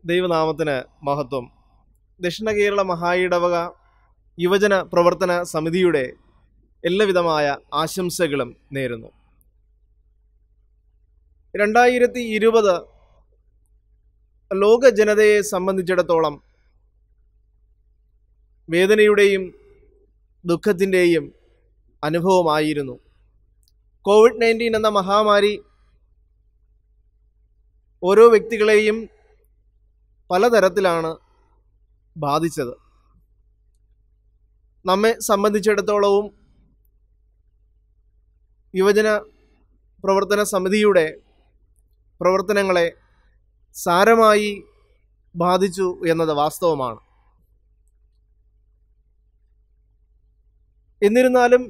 ദൈവനാമത്തിന് മഹത്വം ദക്ഷിണ കേരള മഹായിടവക യുവജന പ്രവർത്തന സമിതിയുടെ എല്ലാവിധമായ ആശംസകളും നേരുന്നു രണ്ടായിരത്തി ഇരുപത് ലോക ജനതയെ സംബന്ധിച്ചിടത്തോളം വേദനയുടെയും ദുഃഖത്തിൻ്റെയും അനുഭവമായിരുന്നു കോവിഡ് നയൻറ്റീൻ എന്ന മഹാമാരി ഓരോ വ്യക്തികളെയും പലതരത്തിലാണ് ബാധിച്ചത് നമ്മെ സംബന്ധിച്ചിടത്തോളവും യുവജന പ്രവർത്തന സമിതിയുടെ പ്രവർത്തനങ്ങളെ സാരമായി ബാധിച്ചു എന്നത് വാസ്തവമാണ് എന്നിരുന്നാലും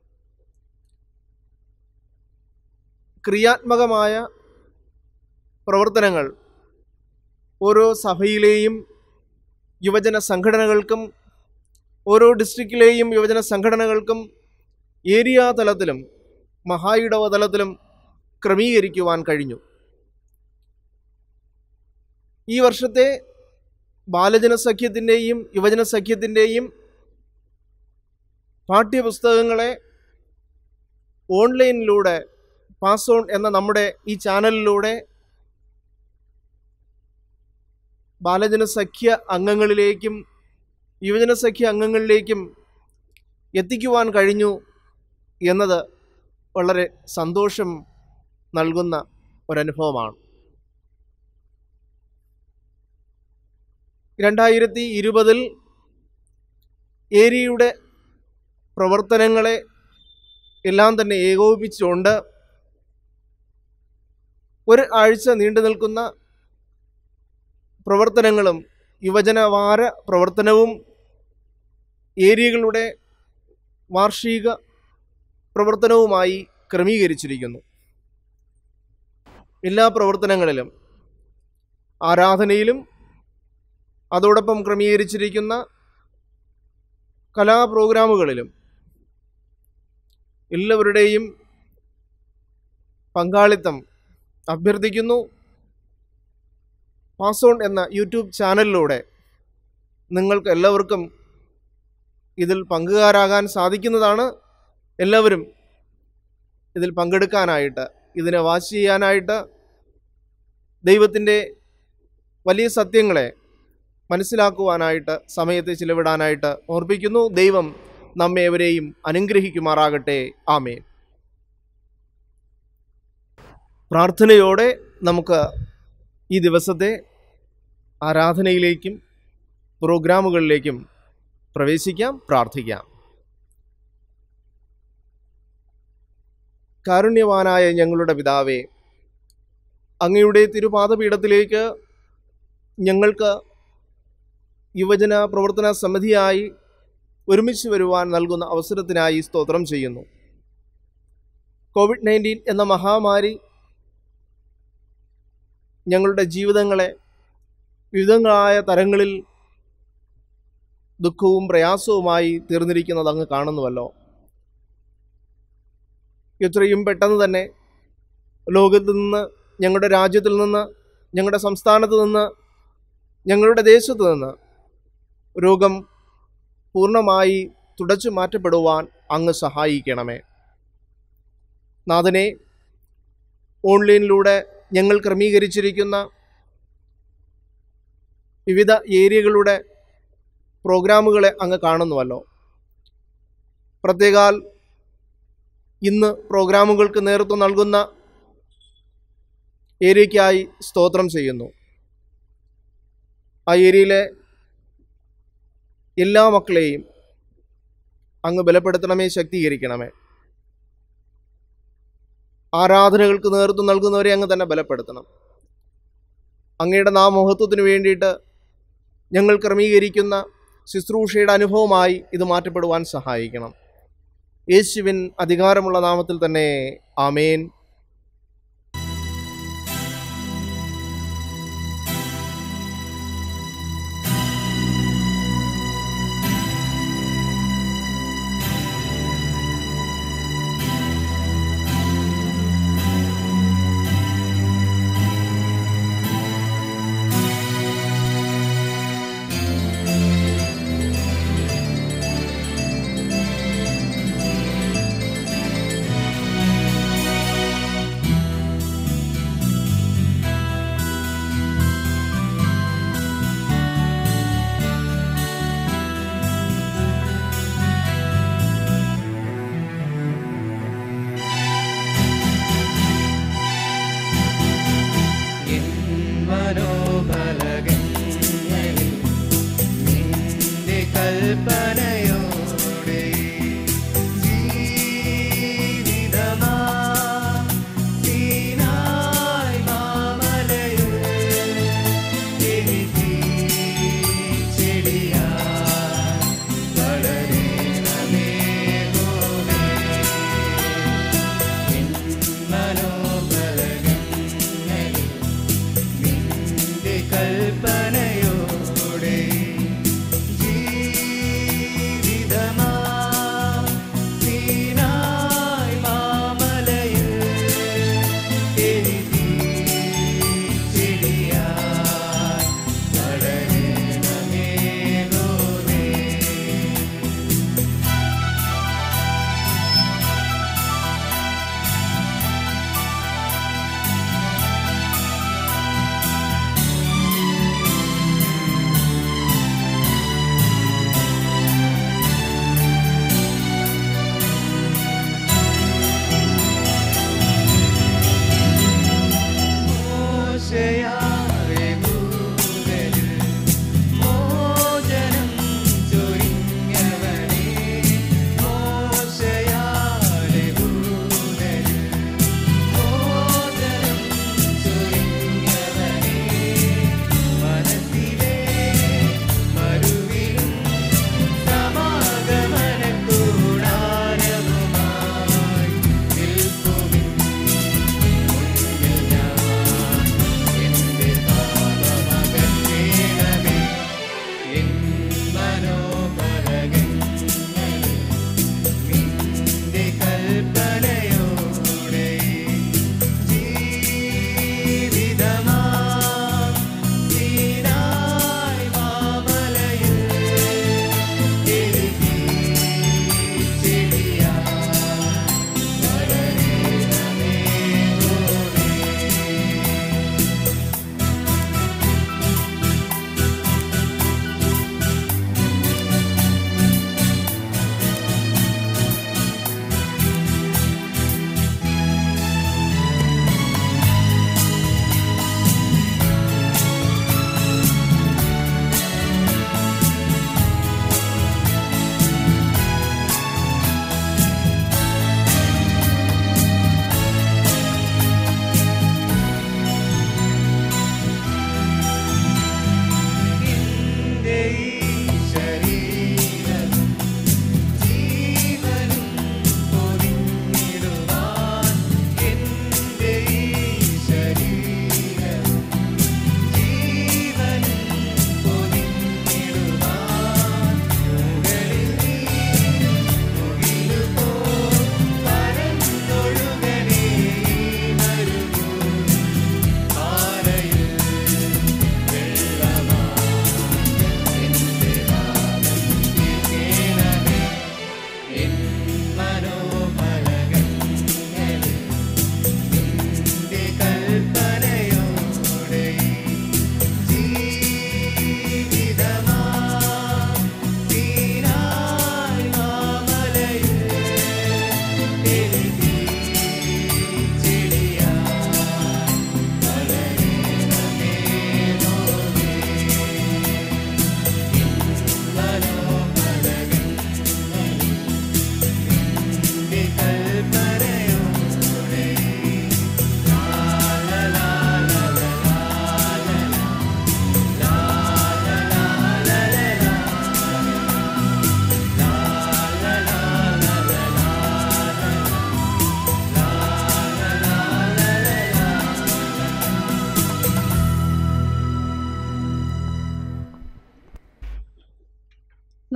ക്രിയാത്മകമായ പ്രവർത്തനങ്ങൾ ഓരോ സഭയിലെയും യുവജന സംഘടനകൾക്കും ഓരോ ഡിസ്ട്രിക്റ്റിലെയും യുവജന സംഘടനകൾക്കും ഏരിയ തലത്തിലും മഹായിടവ തലത്തിലും ക്രമീകരിക്കുവാൻ കഴിഞ്ഞു ഈ വർഷത്തെ ബാലജന സഖ്യത്തിൻ്റെയും യുവജന സഖ്യത്തിൻ്റെയും പാഠ്യപുസ്തകങ്ങളെ ഓൺലൈനിലൂടെ പാസ് ഓൺ എന്ന നമ്മുടെ ഈ ചാനലിലൂടെ ബാലജന സഖ്യ അംഗങ്ങളിലേക്കും യുവജന സഖ്യ അംഗങ്ങളിലേക്കും എത്തിക്കുവാൻ കഴിഞ്ഞു എന്നത് വളരെ സന്തോഷം നൽകുന്ന ഒരനുഭവമാണ് രണ്ടായിരത്തി ഇരുപതിൽ ഏരിയയുടെ പ്രവർത്തനങ്ങളെ എല്ലാം തന്നെ ഏകോപിപ്പിച്ചുകൊണ്ട് ഒരു ആഴ്ച നീണ്ടു നിൽക്കുന്ന പ്രവർത്തനങ്ങളും യുവജനവാര പ്രവർത്തനവും ഏരിയകളുടെ വാർഷിക പ്രവർത്തനവുമായി ക്രമീകരിച്ചിരിക്കുന്നു എല്ലാ പ്രവർത്തനങ്ങളിലും ആരാധനയിലും അതോടൊപ്പം ക്രമീകരിച്ചിരിക്കുന്ന കലാ പ്രോഗ്രാമുകളിലും എല്ലാവരുടെയും പങ്കാളിത്തം അഭ്യർത്ഥിക്കുന്നു പാസ് ഓൺ എന്ന യൂട്യൂബ് ചാനലിലൂടെ നിങ്ങൾക്ക് എല്ലാവർക്കും ഇതിൽ പങ്കുകാരാകാൻ സാധിക്കുന്നതാണ് എല്ലാവരും ഇതിൽ പങ്കെടുക്കാനായിട്ട് ഇതിനെ വാച്ച് ചെയ്യാനായിട്ട് ദൈവത്തിൻ്റെ വലിയ സത്യങ്ങളെ മനസ്സിലാക്കുവാനായിട്ട് സമയത്തെ ചിലവിടാനായിട്ട് ഓർപ്പിക്കുന്നു ദൈവം നമ്മെ എവരെയും അനുഗ്രഹിക്കുമാറാകട്ടെ ആമേൻ പ്രാർത്ഥനയോടെ നമുക്ക് ഈ ദിവസത്തെ ആരാധനയിലേക്കും പ്രോഗ്രാമുകളിലേക്കും പ്രവേശിക്കാം പ്രാർത്ഥിക്കാം കാരുണ്യവാനായ ഞങ്ങളുടെ പിതാവേ അങ്ങയുടെ തിരുപാദപീഠത്തിലേക്ക് ഞങ്ങൾക്ക് യുവജന പ്രവർത്തന സമിതിയായി ഒരുമിച്ച് വരുവാൻ നൽകുന്ന അവസരത്തിനായി സ്തോത്രം ചെയ്യുന്നു കോവിഡ് നയൻറ്റീൻ എന്ന മഹാമാരി ഞങ്ങളുടെ ജീവിതങ്ങളെ വിവിധങ്ങളായ തരങ്ങളിൽ ദുഃഖവും പ്രയാസവുമായി തീർന്നിരിക്കുന്നത് അങ്ങ് കാണുന്നുവല്ലോ എത്രയും പെട്ടെന്ന് തന്നെ ലോകത്ത് നിന്ന് ഞങ്ങളുടെ രാജ്യത്തിൽ നിന്ന് ഞങ്ങളുടെ സംസ്ഥാനത്ത് നിന്ന് ഞങ്ങളുടെ ദേശത്ത് നിന്ന് രോഗം പൂർണ്ണമായി തുടച്ചു മാറ്റപ്പെടുവാൻ അങ്ങ് സഹായിക്കണമേ നാഥനെ ഓൺലൈനിലൂടെ ഞങ്ങൾ ക്രമീകരിച്ചിരിക്കുന്ന വിവിധ ഏരിയകളുടെ പ്രോഗ്രാമുകളെ അങ്ങ് കാണുന്നുവല്ലോ പ്രത്യേകാൽ ഇന്ന് പ്രോഗ്രാമുകൾക്ക് നേതൃത്വം നൽകുന്ന ഏരിയയ്ക്കായി സ്തോത്രം ചെയ്യുന്നു ആ ഏരിയയിലെ എല്ലാ മക്കളെയും അങ്ങ് ബലപ്പെടുത്തണമേ ശക്തീകരിക്കണമേ ആരാധനകൾക്ക് നേതൃത്വം നൽകുന്നവരെ അങ്ങ് തന്നെ ബലപ്പെടുത്തണം അങ്ങയുടെ നാമഹത്വത്തിന് വേണ്ടിയിട്ട് ഞങ്ങൾ ക്രമീകരിക്കുന്ന ശുശ്രൂഷയുടെ അനുഭവമായി ഇത് മാറ്റപ്പെടുവാൻ സഹായിക്കണം യേശുവിൻ അധികാരമുള്ള നാമത്തിൽ തന്നെ ആമേൻ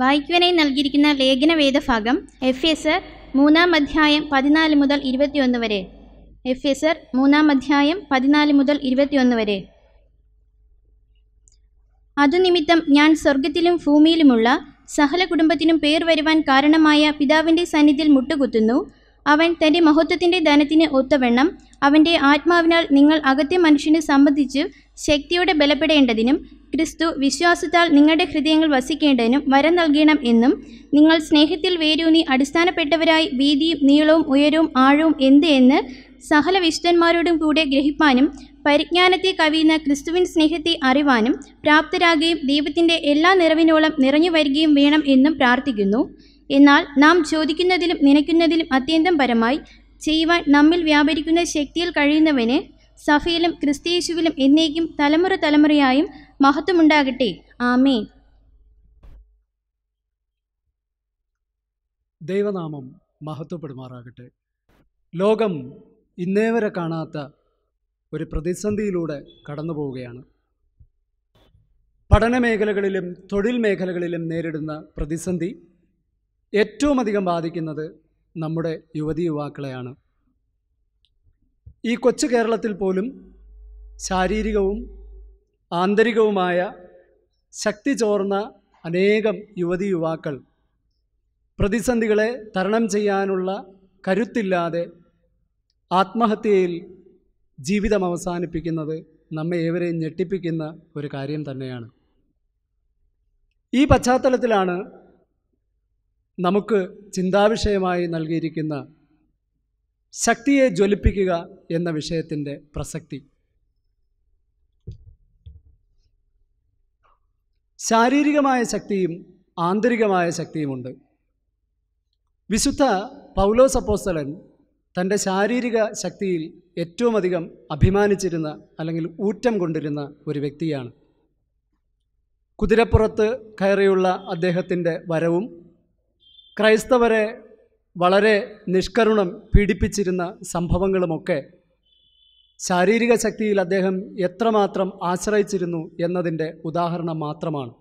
വായിക്കുവാനായി നൽകിയിരിക്കുന്ന ലേഖന വേദഭാഗം എഫ് എസ് മൂന്നാം അധ്യായം പതിനാല് മുതൽ ഇരുപത്തിയൊന്ന് വരെ എഫ് എസ് മൂന്നാം അധ്യായം പതിനാല് മുതൽ ഇരുപത്തിയൊന്ന് വരെ അതുനിമിത്തം ഞാൻ സ്വർഗത്തിലും ഭൂമിയിലുമുള്ള സകല കുടുംബത്തിനും പേർ വരുവാൻ കാരണമായ പിതാവിൻ്റെ സന്നിധിയിൽ മുട്ടുകുത്തുന്നു അവൻ തൻ്റെ മഹത്വത്തിൻ്റെ ധനത്തിന് ഒത്തവണ്ണം അവൻ്റെ ആത്മാവിനാൽ നിങ്ങൾ അകത്തെ മനുഷ്യനെ സംബന്ധിച്ച് ശക്തിയോടെ ബലപ്പെടേണ്ടതിനും ക്രിസ്തു വിശ്വാസത്താൽ നിങ്ങളുടെ ഹൃദയങ്ങൾ വസിക്കേണ്ടതിനും വരം നൽകണം എന്നും നിങ്ങൾ സ്നേഹത്തിൽ വേരൂന്നി അടിസ്ഥാനപ്പെട്ടവരായി വീതിയും നീളവും ഉയരവും ആഴവും എന്ത് എന്ന് സകല വിശുദ്ധന്മാരോടും കൂടെ ഗ്രഹിപ്പാനും പരിജ്ഞാനത്തെ കവിയുന്ന ക്രിസ്തുവിൻ സ്നേഹത്തെ അറിവാനും പ്രാപ്തരാകുകയും ദൈവത്തിൻ്റെ എല്ലാ നിറവിനോളം നിറഞ്ഞു വരികയും വേണം എന്നും പ്രാർത്ഥിക്കുന്നു എന്നാൽ നാം ചോദിക്കുന്നതിലും നനയ്ക്കുന്നതിലും അത്യന്തം പരമായി ചെയ്യുവാൻ നമ്മിൽ വ്യാപരിക്കുന്ന ശക്തിയിൽ കഴിയുന്നവന് സഭയിലും ക്രിസ്തയേശുവിലും എന്നേക്കും തലമുറ തലമുറയായും മഹത്വമുണ്ടാകട്ടെ ആമേ ദൈവനാമം മഹത്വപ്പെടുമാറാകട്ടെ ലോകം ഇന്നേ വരെ കാണാത്ത ഒരു പ്രതിസന്ധിയിലൂടെ കടന്നു പോവുകയാണ് പഠന മേഖലകളിലും തൊഴിൽ മേഖലകളിലും നേരിടുന്ന പ്രതിസന്ധി ഏറ്റവും അധികം ബാധിക്കുന്നത് നമ്മുടെ യുവതി യുവാക്കളെയാണ് ഈ കൊച്ചു കേരളത്തിൽ പോലും ശാരീരികവും ആന്തരികവുമായ ശക്തി ചോർന്ന അനേകം യുവതി യുവാക്കൾ പ്രതിസന്ധികളെ തരണം ചെയ്യാനുള്ള കരുത്തില്ലാതെ ആത്മഹത്യയിൽ ജീവിതം അവസാനിപ്പിക്കുന്നത് നമ്മെ ഏവരെയും ഞെട്ടിപ്പിക്കുന്ന ഒരു കാര്യം തന്നെയാണ് ഈ പശ്ചാത്തലത്തിലാണ് നമുക്ക് ചിന്താവിഷയമായി നൽകിയിരിക്കുന്ന ശക്തിയെ ജ്വലിപ്പിക്കുക എന്ന വിഷയത്തിൻ്റെ പ്രസക്തി ശാരീരികമായ ശക്തിയും ആന്തരികമായ ശക്തിയുമുണ്ട് വിശുദ്ധ പൗലോസ് അപ്പോസ്തലൻ തൻ്റെ ശാരീരിക ശക്തിയിൽ ഏറ്റവും അധികം അഭിമാനിച്ചിരുന്ന അല്ലെങ്കിൽ ഊറ്റം കൊണ്ടിരുന്ന ഒരു വ്യക്തിയാണ് കുതിരപ്പുറത്ത് കയറിയുള്ള അദ്ദേഹത്തിൻ്റെ വരവും ക്രൈസ്തവരെ വളരെ നിഷ്കരുണം പീഡിപ്പിച്ചിരുന്ന സംഭവങ്ങളുമൊക്കെ ശാരീരിക ശക്തിയിൽ അദ്ദേഹം എത്രമാത്രം ആശ്രയിച്ചിരുന്നു എന്നതിൻ്റെ ഉദാഹരണം മാത്രമാണ്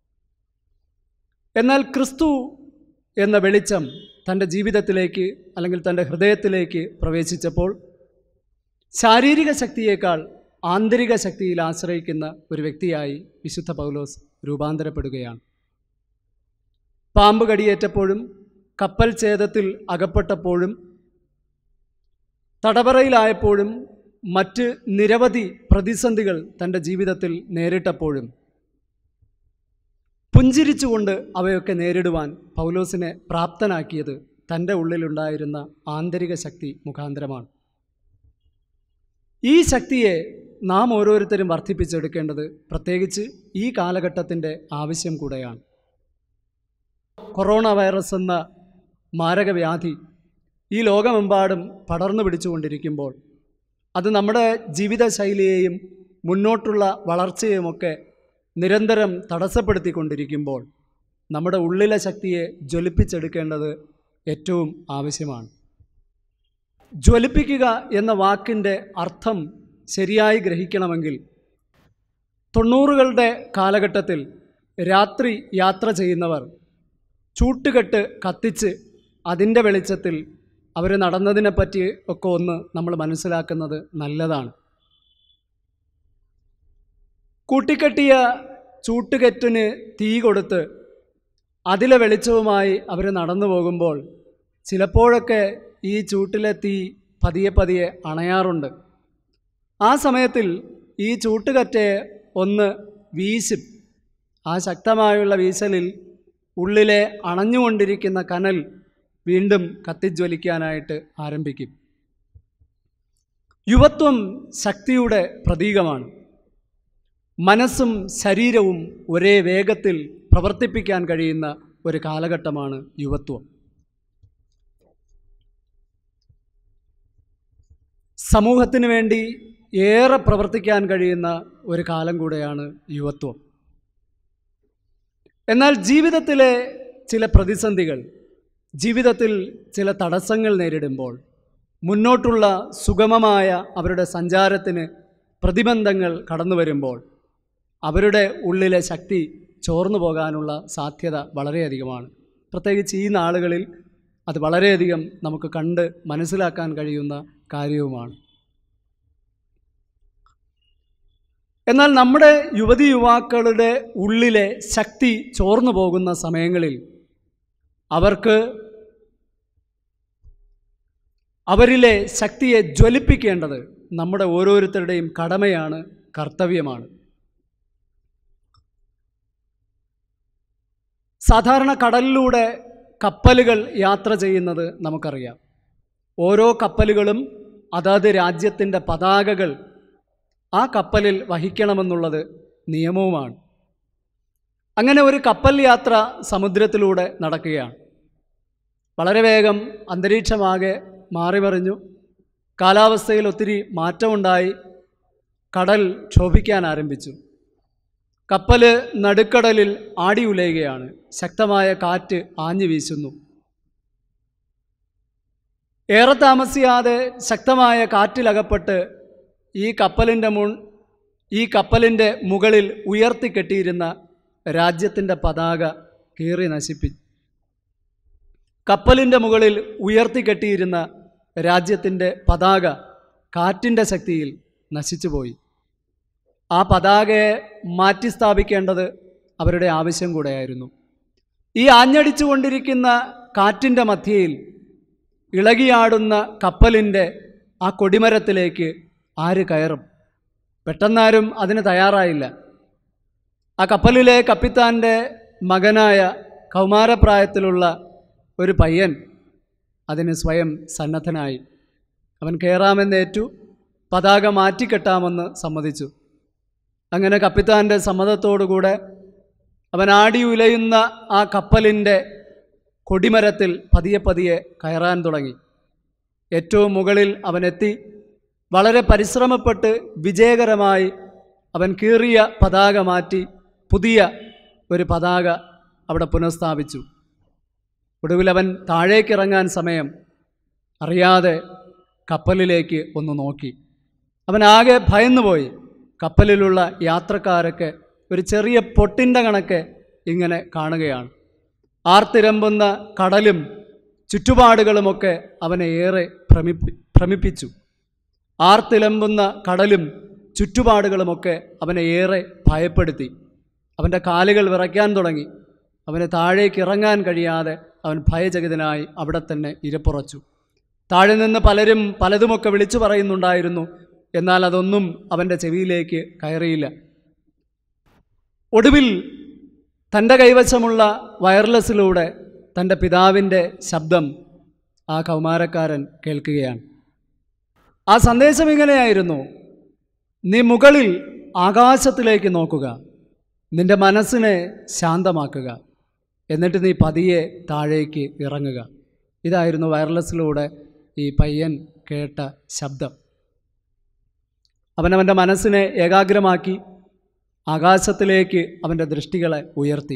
എന്നാൽ ക്രിസ്തു എന്ന വെളിച്ചം തൻ്റെ ജീവിതത്തിലേക്ക് അല്ലെങ്കിൽ തൻ്റെ ഹൃദയത്തിലേക്ക് പ്രവേശിച്ചപ്പോൾ ശാരീരിക ശക്തിയേക്കാൾ ആന്തരിക ശക്തിയിൽ ആശ്രയിക്കുന്ന ഒരു വ്യക്തിയായി വിശുദ്ധ പൗലോസ് രൂപാന്തരപ്പെടുകയാണ് പാമ്പ് കടിയേറ്റപ്പോഴും കപ്പൽ ഛേദത്തിൽ അകപ്പെട്ടപ്പോഴും തടവറയിലായപ്പോഴും മറ്റ് നിരവധി പ്രതിസന്ധികൾ തൻ്റെ ജീവിതത്തിൽ നേരിട്ടപ്പോഴും പുഞ്ചിരിച്ചുകൊണ്ട് അവയൊക്കെ നേരിടുവാൻ പൗലോസിനെ പ്രാപ്തനാക്കിയത് തൻ്റെ ഉള്ളിലുണ്ടായിരുന്ന ആന്തരിക ശക്തി മുഖാന്തരമാണ് ഈ ശക്തിയെ നാം ഓരോരുത്തരും വർദ്ധിപ്പിച്ചെടുക്കേണ്ടത് പ്രത്യേകിച്ച് ഈ കാലഘട്ടത്തിൻ്റെ ആവശ്യം കൂടെയാണ് കൊറോണ വൈറസ് എന്ന മാരകവ്യാധി ഈ ലോകമെമ്പാടും പടർന്നു പിടിച്ചുകൊണ്ടിരിക്കുമ്പോൾ അത് നമ്മുടെ ജീവിതശൈലിയെയും മുന്നോട്ടുള്ള വളർച്ചയുമൊക്കെ നിരന്തരം തടസ്സപ്പെടുത്തിക്കൊണ്ടിരിക്കുമ്പോൾ നമ്മുടെ ഉള്ളിലെ ശക്തിയെ ജ്വലിപ്പിച്ചെടുക്കേണ്ടത് ഏറ്റവും ആവശ്യമാണ് ജ്വലിപ്പിക്കുക എന്ന വാക്കിൻ്റെ അർത്ഥം ശരിയായി ഗ്രഹിക്കണമെങ്കിൽ തൊണ്ണൂറുകളുടെ കാലഘട്ടത്തിൽ രാത്രി യാത്ര ചെയ്യുന്നവർ ചൂട്ടുകെട്ട് കത്തിച്ച് അതിൻ്റെ വെളിച്ചത്തിൽ അവർ നടന്നതിനെപ്പറ്റി ഒക്കെ ഒന്ന് നമ്മൾ മനസ്സിലാക്കുന്നത് നല്ലതാണ് കൂട്ടിക്കെട്ടിയ ചൂട്ടുകെറ്റിന് തീ കൊടുത്ത് അതിലെ വെളിച്ചവുമായി അവർ നടന്നു പോകുമ്പോൾ ചിലപ്പോഴൊക്കെ ഈ ചൂട്ടിലെ തീ പതിയെ പതിയെ അണയാറുണ്ട് ആ സമയത്തിൽ ഈ ചൂട്ടുകറ്റയെ ഒന്ന് വീശും ആ ശക്തമായുള്ള വീശലിൽ ഉള്ളിലെ അണഞ്ഞുകൊണ്ടിരിക്കുന്ന കനൽ വീണ്ടും കത്തിജ്വലിക്കാനായിട്ട് ആരംഭിക്കും യുവത്വം ശക്തിയുടെ പ്രതീകമാണ് മനസ്സും ശരീരവും ഒരേ വേഗത്തിൽ പ്രവർത്തിപ്പിക്കാൻ കഴിയുന്ന ഒരു കാലഘട്ടമാണ് യുവത്വം സമൂഹത്തിന് വേണ്ടി ഏറെ പ്രവർത്തിക്കാൻ കഴിയുന്ന ഒരു കാലം കൂടെയാണ് യുവത്വം എന്നാൽ ജീവിതത്തിലെ ചില പ്രതിസന്ധികൾ ജീവിതത്തിൽ ചില തടസ്സങ്ങൾ നേരിടുമ്പോൾ മുന്നോട്ടുള്ള സുഗമമായ അവരുടെ സഞ്ചാരത്തിന് പ്രതിബന്ധങ്ങൾ കടന്നു വരുമ്പോൾ അവരുടെ ഉള്ളിലെ ശക്തി ചോർന്നു പോകാനുള്ള സാധ്യത വളരെയധികമാണ് പ്രത്യേകിച്ച് ഈ നാളുകളിൽ അത് വളരെയധികം നമുക്ക് കണ്ട് മനസ്സിലാക്കാൻ കഴിയുന്ന കാര്യവുമാണ് എന്നാൽ നമ്മുടെ യുവതി യുവാക്കളുടെ ഉള്ളിലെ ശക്തി ചോർന്നു പോകുന്ന സമയങ്ങളിൽ അവർക്ക് അവരിലെ ശക്തിയെ ജ്വലിപ്പിക്കേണ്ടത് നമ്മുടെ ഓരോരുത്തരുടെയും കടമയാണ് കർത്തവ്യമാണ് സാധാരണ കടലിലൂടെ കപ്പലുകൾ യാത്ര ചെയ്യുന്നത് നമുക്കറിയാം ഓരോ കപ്പലുകളും അതാത് രാജ്യത്തിൻ്റെ പതാകകൾ ആ കപ്പലിൽ വഹിക്കണമെന്നുള്ളത് നിയമവുമാണ് അങ്ങനെ ഒരു കപ്പൽ യാത്ര സമുദ്രത്തിലൂടെ നടക്കുകയാണ് വളരെ വേഗം അന്തരീക്ഷമാകെ മാറിമറിഞ്ഞു കാലാവസ്ഥയിൽ ഒത്തിരി മാറ്റമുണ്ടായി കടൽ ക്ഷോഭിക്കാൻ ആരംഭിച്ചു കപ്പൽ നടുക്കടലിൽ ആടി ഉലയുകയാണ് ശക്തമായ കാറ്റ് ആഞ്ഞു വീശുന്നു ഏറെ താമസിയാതെ ശക്തമായ കാറ്റിലകപ്പെട്ട് ഈ കപ്പലിൻ്റെ മുൻ ഈ കപ്പലിൻ്റെ മുകളിൽ ഉയർത്തിക്കെട്ടിയിരുന്ന രാജ്യത്തിൻ്റെ പതാക കീറി നശിപ്പിച്ചു കപ്പലിൻ്റെ മുകളിൽ ഉയർത്തിക്കെട്ടിയിരുന്ന രാജ്യത്തിൻ്റെ പതാക കാറ്റിൻ്റെ ശക്തിയിൽ നശിച്ചുപോയി ആ പതാകയെ മാറ്റി സ്ഥാപിക്കേണ്ടത് അവരുടെ ആവശ്യം കൂടെയായിരുന്നു ഈ ആഞ്ഞടിച്ചുകൊണ്ടിരിക്കുന്ന കാറ്റിൻ്റെ മധ്യയിൽ ഇളകിയാടുന്ന കപ്പലിൻ്റെ ആ കൊടിമരത്തിലേക്ക് ആര് കയറും പെട്ടെന്നാരും അതിന് തയ്യാറായില്ല ആ കപ്പലിലെ കപ്പിത്താൻ്റെ മകനായ കൗമാരപ്രായത്തിലുള്ള ഒരു പയ്യൻ അതിന് സ്വയം സന്നദ്ധനായി അവൻ കയറാമെന്നേറ്റു പതാക മാറ്റിക്കെട്ടാമെന്ന് സമ്മതിച്ചു അങ്ങനെ കപ്പിത്താൻ്റെ സമ്മതത്തോടുകൂടെ അവൻ ആടി ഉലയുന്ന ആ കപ്പലിൻ്റെ കൊടിമരത്തിൽ പതിയെ പതിയെ കയറാൻ തുടങ്ങി ഏറ്റവും മുകളിൽ അവനെത്തി വളരെ പരിശ്രമപ്പെട്ട് വിജയകരമായി അവൻ കീറിയ പതാക മാറ്റി പുതിയ ഒരു പതാക അവിടെ പുനഃസ്ഥാപിച്ചു ഒടുവിൽ അവൻ താഴേക്കിറങ്ങാൻ സമയം അറിയാതെ കപ്പലിലേക്ക് ഒന്ന് നോക്കി അവൻ ആകെ ഭയന്നുപോയി കപ്പലിലുള്ള യാത്രക്കാരൊക്കെ ഒരു ചെറിയ പൊട്ടിൻ്റെ കണക്ക് ഇങ്ങനെ കാണുകയാണ് ആർത്തിരമ്പുന്ന കടലും ചുറ്റുപാടുകളുമൊക്കെ അവനെ ഏറെ ഭ്രമിപ്പി ഭ്രമിപ്പിച്ചു ആർത്തിലമ്പുന്ന കടലും ചുറ്റുപാടുകളുമൊക്കെ അവനെ ഏറെ ഭയപ്പെടുത്തി അവൻ്റെ കാലുകൾ വിറയ്ക്കാൻ തുടങ്ങി അവന് താഴേക്ക് ഇറങ്ങാൻ കഴിയാതെ അവൻ ഭയചകിതനായി അവിടെ തന്നെ ഇരപ്പുറച്ചു താഴെ നിന്ന് പലരും പലതുമൊക്കെ വിളിച്ചു പറയുന്നുണ്ടായിരുന്നു എന്നാൽ അതൊന്നും അവൻ്റെ ചെവിയിലേക്ക് കയറിയില്ല ഒടുവിൽ തൻ്റെ കൈവശമുള്ള വയർലെസ്സിലൂടെ തൻ്റെ പിതാവിൻ്റെ ശബ്ദം ആ കൗമാരക്കാരൻ കേൾക്കുകയാണ് ആ സന്ദേശം ഇങ്ങനെയായിരുന്നു നീ മുകളിൽ ആകാശത്തിലേക്ക് നോക്കുക നിന്റെ മനസ്സിനെ ശാന്തമാക്കുക എന്നിട്ട് നീ പതിയെ താഴേക്ക് ഇറങ്ങുക ഇതായിരുന്നു വയർലെസ്സിലൂടെ ഈ പയ്യൻ കേട്ട ശബ്ദം അവനവൻ്റെ മനസ്സിനെ ഏകാഗ്രമാക്കി ആകാശത്തിലേക്ക് അവൻ്റെ ദൃഷ്ടികളെ ഉയർത്തി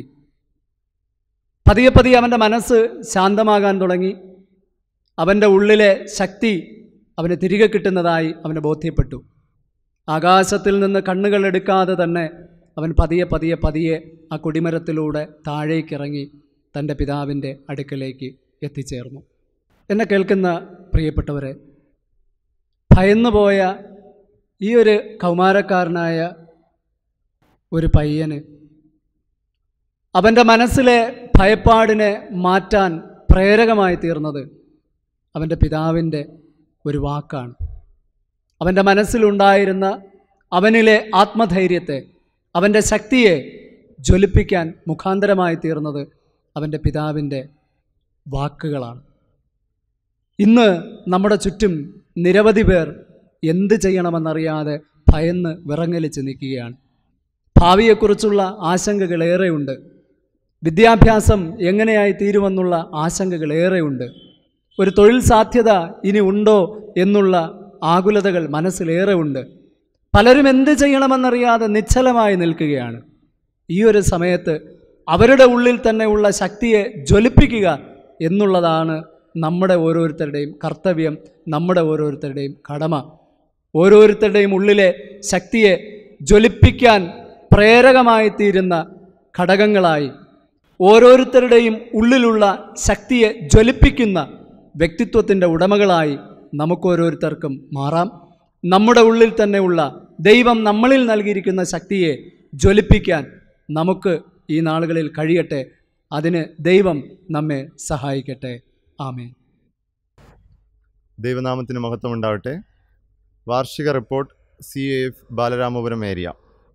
പതിയെ പതിയെ അവൻ്റെ മനസ്സ് ശാന്തമാകാൻ തുടങ്ങി അവൻ്റെ ഉള്ളിലെ ശക്തി അവന് തിരികെ കിട്ടുന്നതായി അവന് ബോധ്യപ്പെട്ടു ആകാശത്തിൽ നിന്ന് കണ്ണുകൾ എടുക്കാതെ തന്നെ അവൻ പതിയെ പതിയെ പതിയെ ആ കൊടിമരത്തിലൂടെ താഴേക്കിറങ്ങി തൻ്റെ പിതാവിൻ്റെ അടുക്കലേക്ക് എത്തിച്ചേർന്നു എന്നെ കേൾക്കുന്ന പ്രിയപ്പെട്ടവരെ ഭയന്നുപോയ ഈ ഒരു കൗമാരക്കാരനായ ഒരു പയ്യന് അവൻ്റെ മനസ്സിലെ ഭയപ്പാടിനെ മാറ്റാൻ പ്രേരകമായി തീർന്നത് അവൻ്റെ പിതാവിൻ്റെ ഒരു വാക്കാണ് അവൻ്റെ മനസ്സിലുണ്ടായിരുന്ന അവനിലെ ആത്മധൈര്യത്തെ അവൻ്റെ ശക്തിയെ ജ്വലിപ്പിക്കാൻ മുഖാന്തരമായി തീർന്നത് അവൻ്റെ പിതാവിൻ്റെ വാക്കുകളാണ് ഇന്ന് നമ്മുടെ ചുറ്റും നിരവധി പേർ എന്ത് ചെയ്യണമെന്നറിയാതെ ഭയന്ന് വിറങ്ങലിച്ച് നിൽക്കുകയാണ് ഭാവിയെക്കുറിച്ചുള്ള ആശങ്കകൾ ഏറെയുണ്ട് വിദ്യാഭ്യാസം എങ്ങനെയായി തീരുമെന്നുള്ള ആശങ്കകൾ ഏറെയുണ്ട് ഒരു തൊഴിൽ സാധ്യത ഇനി ഉണ്ടോ എന്നുള്ള ആകുലതകൾ മനസ്സിലേറെ ഉണ്ട് പലരും എന്ത് ചെയ്യണമെന്നറിയാതെ നിശ്ചലമായി നിൽക്കുകയാണ് ഈ ഒരു സമയത്ത് അവരുടെ ഉള്ളിൽ തന്നെയുള്ള ശക്തിയെ ജ്വലിപ്പിക്കുക എന്നുള്ളതാണ് നമ്മുടെ ഓരോരുത്തരുടെയും കർത്തവ്യം നമ്മുടെ ഓരോരുത്തരുടെയും കടമ ഓരോരുത്തരുടെയും ഉള്ളിലെ ശക്തിയെ ജ്വലിപ്പിക്കാൻ പ്രേരകമായി തീരുന്ന ഘടകങ്ങളായി ഓരോരുത്തരുടെയും ഉള്ളിലുള്ള ശക്തിയെ ജ്വലിപ്പിക്കുന്ന വ്യക്തിത്വത്തിൻ്റെ ഉടമകളായി നമുക്കോരോരുത്തർക്കും മാറാം നമ്മുടെ ഉള്ളിൽ തന്നെയുള്ള ദൈവം നമ്മളിൽ നൽകിയിരിക്കുന്ന ശക്തിയെ ജ്വലിപ്പിക്കാൻ നമുക്ക് ഈ നാളുകളിൽ കഴിയട്ടെ അതിന് ദൈവം നമ്മെ സഹായിക്കട്ടെ ആമേൻ ദൈവനാമത്തിന് മഹത്വം ഉണ്ടാവട്ടെ വാർഷിക report C A F Balaramapuram area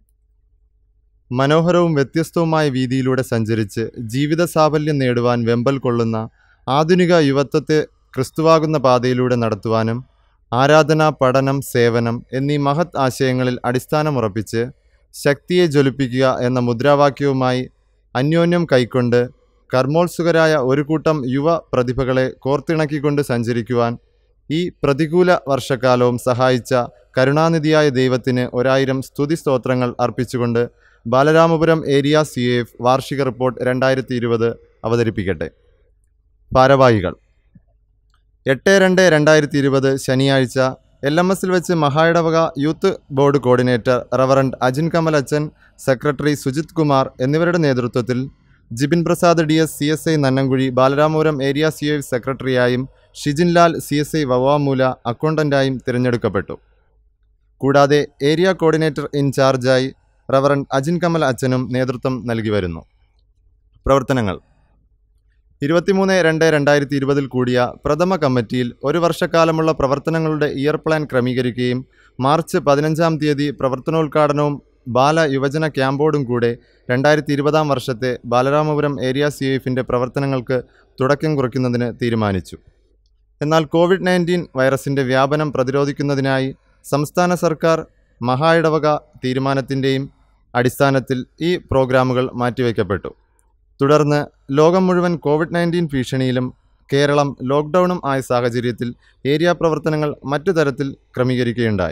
മനോഹരവും വ്യത്യസ്തവുമായ വീതിയിലൂടെ സഞ്ചരിച്ച് ജീവിത സാഫല്യം നേടുവാൻ വെമ്പൽ കൊള്ളുന്ന ആധുനിക യുവത്വത്തെ ക്രിസ്തുവാകുന്ന പാതയിലൂടെ നടത്തുവാനും ആരാധന പഠനം സേവനം എന്നീ മഹത് ആശയങ്ങളിൽ അടിസ്ഥാനമുറപ്പിച്ച് ശക്തിയെ ജ്വലിപ്പിക്കുക എന്ന മുദ്രാവാക്യവുമായി അന്യോന്യം കൈക്കൊണ്ട് കർമ്മോത്സുകരായ ഒരു കൂട്ടം യുവ പ്രതിഭകളെ കോർത്തിണക്കിക്കൊണ്ട് സഞ്ചരിക്കുവാൻ ഈ പ്രതികൂല വർഷക്കാലവും സഹായിച്ച കരുണാനിധിയായ ദൈവത്തിന് ഒരായിരം സ്തുതി സ്തോത്രങ്ങൾ അർപ്പിച്ചുകൊണ്ട് ബാലരാമപുരം ഏരിയ സി എഫ് വാർഷിക റിപ്പോർട്ട് രണ്ടായിരത്തി ഇരുപത് അവതരിപ്പിക്കട്ടെ ഭാരവാഹികൾ എട്ട് രണ്ട് രണ്ടായിരത്തി ഇരുപത് ശനിയാഴ്ച എൽ എം എസിൽ വെച്ച് മഹായിടവക youth board coordinator reverend Ajin Kamal അച്ചൻ സെക്രട്ടറി സുജിത് കുമാർ എന്നിവരുടെ നേതൃത്വത്തിൽ Jibin Prasad D S C S I Nannankuzhi Balaramapuram area C F സെക്രട്ടറിയായും Shijin Lal C S I Vavamoola അക്കൗണ്ടൻ്റായും തിരഞ്ഞെടുക്കപ്പെട്ടു കൂടാതെ ഏരിയ കോർഡിനേറ്റർ ഇൻചാർജായി റവറൻ അജിൻ കമൽ അച്ഛനും നേതൃത്വം നൽകി വരുന്നു പ്രവർത്തനങ്ങൾ ഇരുപത്തിമൂന്ന് രണ്ട് രണ്ടായിരത്തി ഇരുപതിൽ കൂടിയ പ്രഥമ കമ്മിറ്റിയിൽ ഒരു വർഷക്കാലമുള്ള പ്രവർത്തനങ്ങളുടെ ഇയർ പ്ലാൻ ക്രമീകരിക്കുകയും മാർച്ച് പതിനഞ്ചാം തീയതി പ്രവർത്തനോദ്ഘാടനവും ബാല യുവജന ക്യാമ്പോടും കൂടെ രണ്ടായിരത്തി ഇരുപതാം വർഷത്തെ ബാലരാമപുരം ഏരിയ സി എഫിൻ്റെ പ്രവർത്തനങ്ങൾക്ക് തുടക്കം കുറിക്കുന്നതിന് തീരുമാനിച്ചു എന്നാൽ കോവിഡ് നയൻറ്റീൻ വൈറസിൻ്റെ വ്യാപനം പ്രതിരോധിക്കുന്നതിനായി സംസ്ഥാന സർക്കാർ മഹായിടവക തീരുമാനത്തിൻ്റെയും അടിസ്ഥാനത്തിൽ ഈ പ്രോഗ്രാമുകൾ മാറ്റിവെക്കപ്പെട്ടു തുടർന്ന് ലോകം മുഴുവൻ കോവിഡ് നയൻറ്റീൻ ഭീഷണിയിലും കേരളം ലോക്ക്ഡൗണും ആയ സാഹചര്യത്തിൽ ഏരിയ പ്രവർത്തനങ്ങൾ മറ്റു തരത്തിൽ ക്രമീകരിക്കുകയുണ്ടായി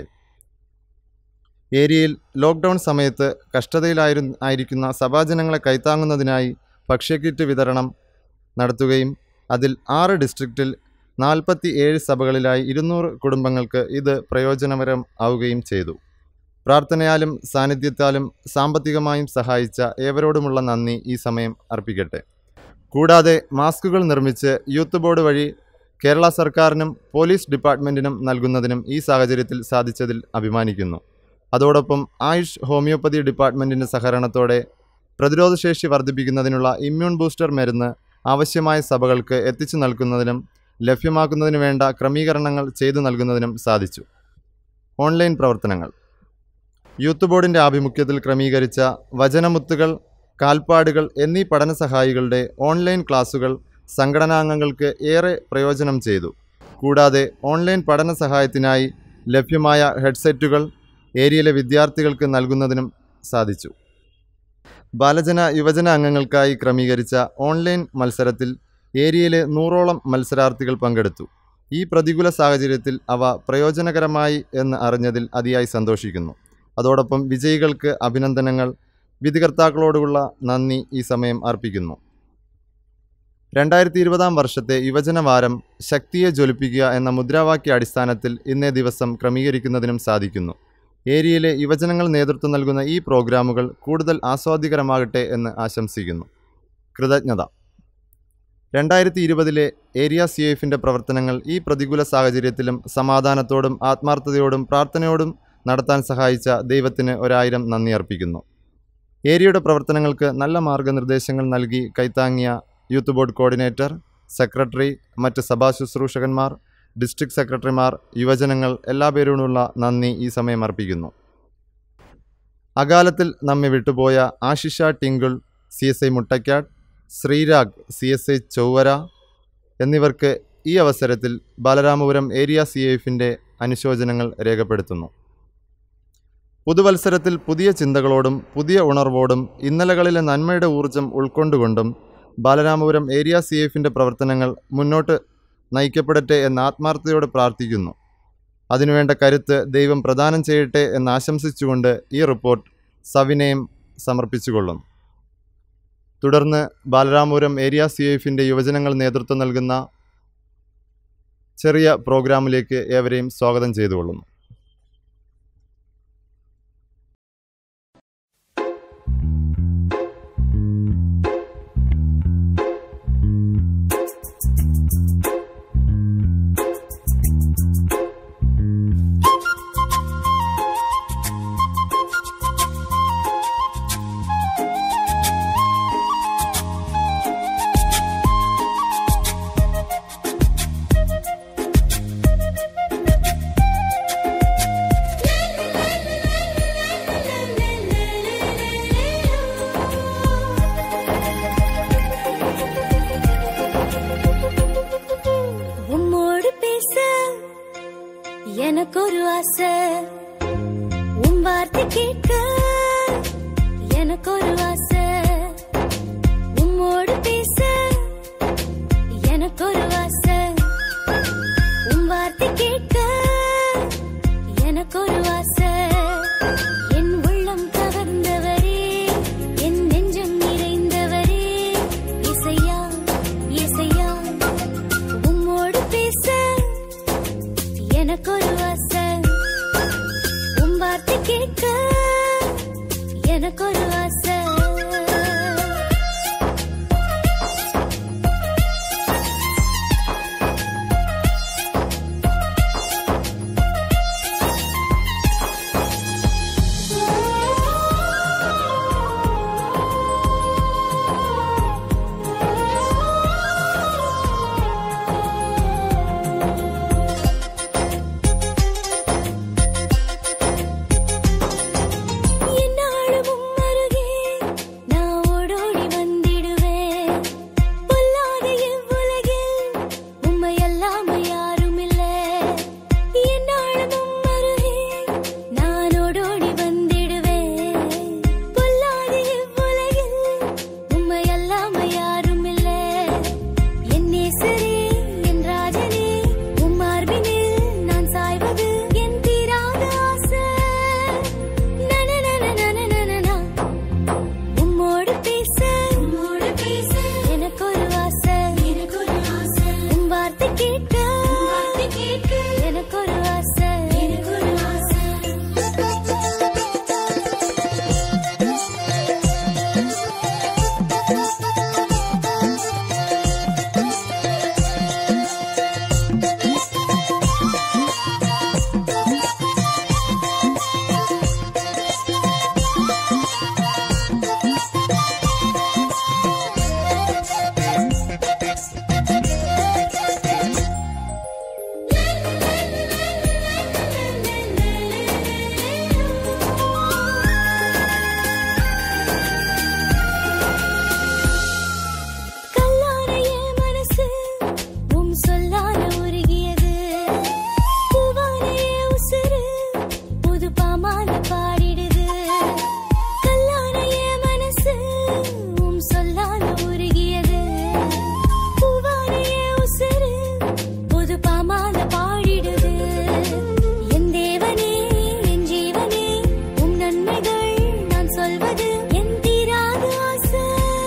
ഏരിയയിൽ ലോക്ക്ഡൗൺ സമയത്ത് കഷ്ടതയിലായിരു ആയിരിക്കുന്ന സഭാജനങ്ങളെ കൈത്താങ്ങുന്നതിനായി ഭക്ഷ്യക്കിറ്റ് വിതരണം നടത്തുകയും അതിൽ ആറ് ഡിസ്ട്രിക്റ്റിൽ നാൽപ്പത്തി ഏഴ് സഭകളിലായി ഇരുന്നൂറ് കുടുംബങ്ങൾക്ക് ഇത് പ്രയോജനകരം ആവുകയും ചെയ്തു പ്രാർത്ഥനയാലും സാന്നിധ്യത്താലും സാമ്പത്തികമായും സഹായിച്ച ഏവരോടുമുള്ള നന്ദി ഈ സമയം അർപ്പിക്കട്ടെ കൂടാതെ മാസ്കുകൾ നിർമ്മിച്ച് യൂത്ത് ബോർഡ് വഴി കേരള സർക്കാരിനും പോലീസ് ഡിപ്പാർട്ട്മെൻറ്റിനും നൽകുന്നതിനും ഈ സാഹചര്യത്തിൽ സാധിച്ചതിൽ അഭിമാനിക്കുന്നു അതോടൊപ്പം ആയുഷ് ഹോമിയോപ്പതി ഡിപ്പാർട്ട്മെൻറ്റിൻ്റെ സഹകരണത്തോടെ പ്രതിരോധശേഷി വർദ്ധിപ്പിക്കുന്നതിനുള്ള ഇമ്മ്യൂൺ ബൂസ്റ്റർ മരുന്ന് ആവശ്യമായ സഭകൾക്ക് എത്തിച്ചു നൽകുന്നതിനും ലഭ്യമാക്കുന്നതിനു വേണ്ട ക്രമീകരണങ്ങൾ ചെയ്തു നൽകുന്നതിനും സാധിച്ചു ഓൺലൈൻ പ്രവർത്തനങ്ങൾ യൂത്ത് ബോർഡിൻ്റെ ആഭിമുഖ്യത്തിൽ ക്രമീകരിച്ച വചനമുത്തുകൾ കാൽപ്പാടുകൾ എന്നീ പഠന സഹായികളുടെ ഓൺലൈൻ ക്ലാസുകൾ സംഘടനാംഗങ്ങൾക്ക് ഏറെ പ്രയോജനം ചെയ്തു കൂടാതെ ഓൺലൈൻ പഠന സഹായത്തിനായി ലഭ്യമായ ഹെഡ്സെറ്റുകൾ ഏരിയയിലെ വിദ്യാർത്ഥികൾക്ക് നൽകുന്നതിനും സാധിച്ചു ബാലജന യുവജന അംഗങ്ങൾക്കായി ക്രമീകരിച്ച ഓൺലൈൻ മത്സരത്തിൽ ഏരിയയിലെ നൂറോളം മത്സരാർത്ഥികൾ പങ്കെടുത്തു ഈ പ്രതികൂല സാഹചര്യത്തിൽ അവ പ്രയോജനകരമായി എന്ന് അറിഞ്ഞതിൽ അതിയായി സന്തോഷിക്കുന്നു അതോടൊപ്പം വിജയികൾക്ക് അഭിനന്ദനങ്ങൾ വിധികർത്താക്കളോടുള്ള നന്ദി ഈ സമയം അർപ്പിക്കുന്നു രണ്ടായിരത്തി ഇരുപതാം വർഷത്തെ യുവജന വാരം ശക്തിയെ ജ്വലിപ്പിക്കുക എന്ന മുദ്രാവാക്യ അടിസ്ഥാനത്തിൽ ഇന്നേ ദിവസം ക്രമീകരിക്കുന്നതിനും സാധിക്കുന്നു ഏരിയയിലെ യുവജനങ്ങൾ നേതൃത്വം നൽകുന്ന ഈ പ്രോഗ്രാമുകൾ കൂടുതൽ ആസ്വാദികരമാകട്ടെ എന്ന് ആശംസിക്കുന്നു കൃതജ്ഞത രണ്ടായിരത്തി ഇരുപതിലെ ഏരിയ സി എഫിൻ്റെ പ്രവർത്തനങ്ങൾ ഈ പ്രതികൂല സാഹചര്യത്തിലും സമാധാനത്തോടും ആത്മാർത്ഥതയോടും പ്രാർത്ഥനയോടും നടത്താൻ സഹായിച്ച ദൈവത്തിന് ഒരായിരം നന്ദി അർപ്പിക്കുന്നു ഏരിയയുടെ പ്രവർത്തനങ്ങൾക്ക് നല്ല മാർഗനിർദ്ദേശങ്ങൾ നൽകി കൈത്താങ്ങിയ യൂത്ത് ബോർഡ് കോർഡിനേറ്റർ സെക്രട്ടറി മറ്റ് സഭാ ശുശ്രൂഷകന്മാർ ഡിസ്ട്രിക്ട് സെക്രട്ടറിമാർ യുവജനങ്ങൾ എല്ലാ പേരോടുമുള്ള നന്ദി ഈ സമയം അർപ്പിക്കുന്നു അകാലത്തിൽ നമ്മെ വിട്ടുപോയ Ashisha Tinkle C S I Muttakkad Sreerag C S I Chowara എന്നിവർക്ക് ഈ അവസരത്തിൽ ബാലരാമപുരം ഏരിയ സി എഫിൻ്റെ അനുശോചനങ്ങൾ രേഖപ്പെടുത്തുന്നു പുതുവത്സരത്തിൽ പുതിയ ചിന്തകളോടും പുതിയ ഉണർവോടും ഇന്നലകളിലെ നന്മയുടെ ഊർജം ഉൾക്കൊണ്ടുകൊണ്ടും ബാലരാമപുരം ഏരിയ സി എഫിൻ്റെ പ്രവർത്തനങ്ങൾ മുന്നോട്ട് നയിക്കപ്പെടട്ടെ എന്ന് ആത്മാർത്ഥതയോടെ പ്രാർത്ഥിക്കുന്നു അതിനുവേണ്ട കരുത്ത് ദൈവം പ്രദാനം ചെയ്യട്ടെ എന്ന് ആശംസിച്ചുകൊണ്ട് ഈ റിപ്പോർട്ട് സവിനയം സമർപ്പിച്ചുകൊള്ളുന്നു തുടർന്ന് ബാലരാമപുരം ഏരിയ സി എഫിൻ്റെ യുവജനങ്ങൾ നേതൃത്വം നൽകുന്ന ചെറിയ പ്രോഗ്രാമിലേക്ക് ഏവരെയും സ്വാഗതം ചെയ്തുകൊള്ളുന്നു வார்த்தை கேட்க எனக்கு ஒரு ஆசை உம்மோடு பேச எனக்கு ஒரு ஆசை உம் வார்த்தை கேட்க எனக்கு ஒரு ஆசை என் உள்ளம் கவர்ந்தவரே என் நெஞ்சம் நிறைந்தவரே இசையா இசையா உம்மோடு பேச எனக்கு ஒரு ஆசை உம் வார்த்தை கேட்க எனக்கு ஒரு ஆசை என்னாலும் உம் அருகே நான் ஓடோடி வந்திடுவேன் பொல்லாத இவ்வுலகில் உம்மை அல்லாம யாரும் இல்ல என்னாலும் உம் அருகே நான் ஓடோடி வந்திடுவேன் பொல்லாத இவ்வுலகில் உம்மை அல்லாம யாரும் இல்ல என் நேசரே என் ராஜனே உம் மார்பினில் நான் சாய்வது என் தீராத ஆசை நனனனனனனனனா. உம்மோடு பேச உம்மோடு பேச எனக்கு ஒரு ஆசை எனக்கு ஒரு ஆசை உம் வார்த்தை கேட்க வார்த்தை கேட்க எனக்கு ஒரு ஆசை எனக்கு ஒரு ஆசை கல்லான என் மனசு உம் சொல்லால உருகியது பூவான என் உசுரு புது பாமால பாடிடுது கல்லான என் மனசு உம் சொல்லால உருகியது பூவான என் உசுரு புது பாமால பாடிடுது என் தேவனே என் ஜீவனே உம் நன்மைகள் நான் சொல்வது என் தீராத ஆசை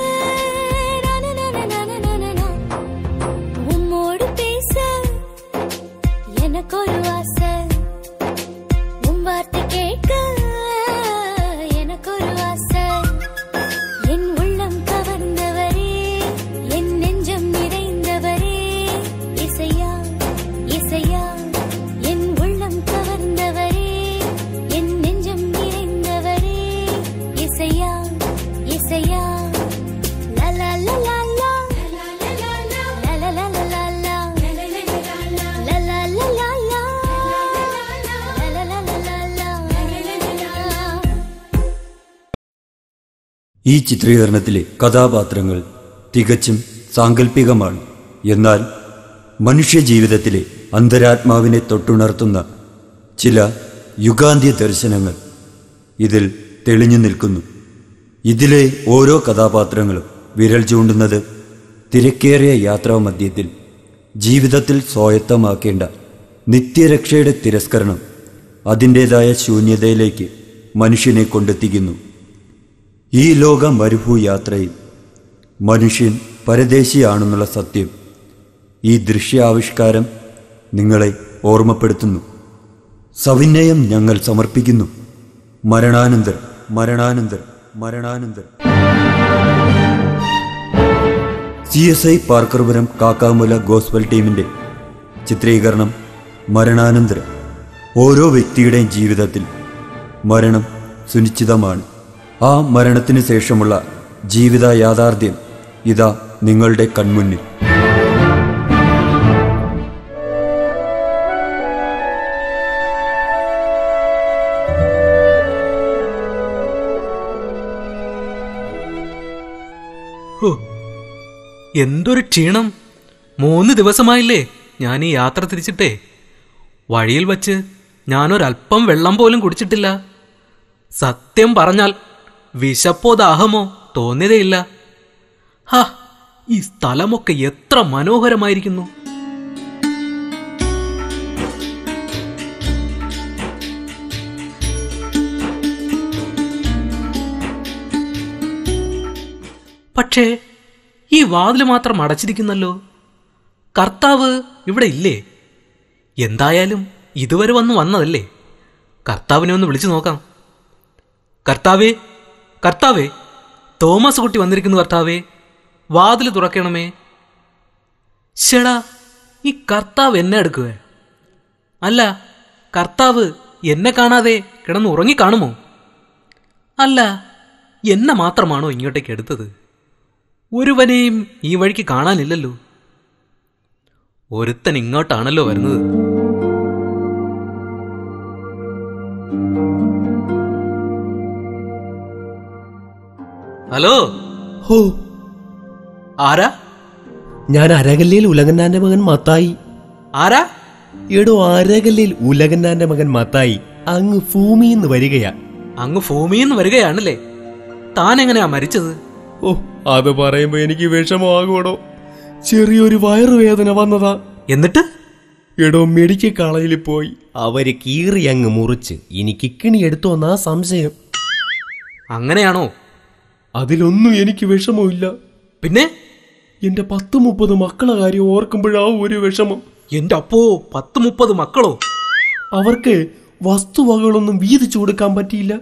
நனனனனனனனா. உம்மோடு பேச எனக்கு ஒரு ஆசை உம் வார்த்தை கேட்க எனக்கு ஒரு ஆசை என் உள்ளம் கவர்ந்தவரே என் நெஞ்சம் நிறைந்தவரே இசையா இசையா என் உள்ளம் கவர்ந்தவரே என் நெஞ்சம் நிறைந்தவரே இசையா இசையா லா லா லா லா லா லா லா லா லா லா லா லா லா லா லா லா லா லா ഈ ചിത്രീകരണത്തിലെ കഥാപാത്രങ്ങൾ തികച്ചും സാങ്കല്പികമാണ് എന്നാൽ മനുഷ്യജീവിതത്തിലെ അന്തരാത്മാവിനെ തൊട്ടുണർത്തുന്ന ചില യുഗാന്ത്യ ദർശനങ്ങൾ ഇതിൽ തെളിഞ്ഞു നിൽക്കുന്നു ഇതിലെ ഓരോ കഥാപാത്രങ്ങളും വിരൽ ചൂണ്ടുന്നത് തിരക്കേറിയ യാത്രാമധ്യത്തിൽ ജീവിതത്തിൽ സ്വായത്തമാക്കേണ്ട നിത്യരക്ഷയുടെ തിരസ്കരണം അതിൻ്റേതായ ശൂന്യതയിലേക്ക് മനുഷ്യനെ കൊണ്ടെത്തിക്കുന്നു ഈ ലോക മരുഭൂ യാത്രയിൽ മനുഷ്യൻ പരദേശിയാണെന്നുള്ള സത്യം ഈ ദൃശ്യാവിഷ്കാരം നിങ്ങളെ ഓർമ്മപ്പെടുത്തുന്നു സവിനയം ഞങ്ങൾ സമർപ്പിക്കുന്നു മരണാനന്തരം മരണാനന്തരം മരണാനന്തരം C S I Parkarpuram Kakkamoola gospel ടീമിൻ്റെ ചിത്രീകരണം മരണാനന്തരം ഓരോ വ്യക്തിയുടെയും ജീവിതത്തിൽ മരണം സുനിശ്ചിതമാണ് ആ മരണത്തിന് ശേഷമുള്ള ജീവിത യാഥാർത്ഥ്യം ഇതാ നിങ്ങളുടെ കൺമുന്നിൽ ഹോ, എന്തൊരു ക്ഷീണം മൂന്ന് ദിവസമായില്ലേ ഞാൻ ഈ യാത്ര തിരിച്ചിട്ടേ വഴിയിൽ വച്ച് ഞാനൊരല്പം വെള്ളം പോലും കുടിച്ചിട്ടില്ല സത്യം പറഞ്ഞാൽ വിശപ്പോ ദാഹമോ തോന്നിയതേയില്ല ഹാ ഈ സ്ഥലമൊക്കെ എത്ര മനോഹരമായിരിക്കുന്നു പക്ഷേ ഈ വാതിൽ മാത്രം അടച്ചിരിക്കുന്നല്ലോ കർത്താവ് ഇവിടെ ഇല്ലേ എന്തായാലും ഇതുവരെ വന്ന് വന്നതല്ലേ കർത്താവിനെ ഒന്ന് വിളിച്ചു നോക്കാം കർത്താവേ കർത്താവേ തോമസ് കുട്ടി വന്നിരിക്കുന്നു കർത്താവേ വാതിൽ തുറക്കണമേ ശടാ ഈ കർത്താവ് എന്നെ എടുക്കുക അല്ല കർത്താവ് എന്നെ കാണാതെ കിടന്ന് ഉറങ്ങിക്കാണുമോ അല്ല എന്നെ മാത്രമാണോ ഇങ്ങോട്ടേക്ക് എടുത്തത് ഒരുവനെയും ഈ വഴിക്ക് കാണാനില്ലല്ലോ ഒരുത്തൻ ഇങ്ങോട്ടാണല്ലോ വരുന്നത് ഹലോ ഹോ ആരാ ഞാൻ അരകല്ലിൽ ഉലകന്നാന്റെ മകൻ മത്തായി ആരാ എടോ അരകല്ലിൽ ഉലകന്നാന്റെ മകൻ മത്തായി അങ്ങ് ഭൂമിന്ന് വരികയാ അങ്ങ് ഭൂമിയിൽ വരികയാണല്ലേ താൻ എങ്ങനെയാ മരിച്ചത് ഓ അത് പറയുമ്പോ എനിക്ക് വിഷമമാകുമോ ചെറിയൊരു വയറുവേദന വന്നതാ എന്നിട്ട് എടോ മെഡിക്കൽ കോളേജിൽ പോയി അവര് കീറി അങ്ങ് മുറിച്ച് ഇനി കിക്കിണി എടുത്തോന്നാ സംശയം അങ്ങനെയാണോ അതിലൊന്നും എനിക്ക് വിഷമമില്ല പിന്നെ എന്റെ പത്ത് മുപ്പത് മക്കളെ കാര്യം ഓർക്കുമ്പോഴാ ഒരു വിഷമം എന്റെ അപ്പോ പത്ത് മുപ്പത് മക്കളോ അവർക്ക് വസ്തുവകകളൊന്നും വീതിച്ചു കൊടുക്കാൻ പറ്റിയില്ല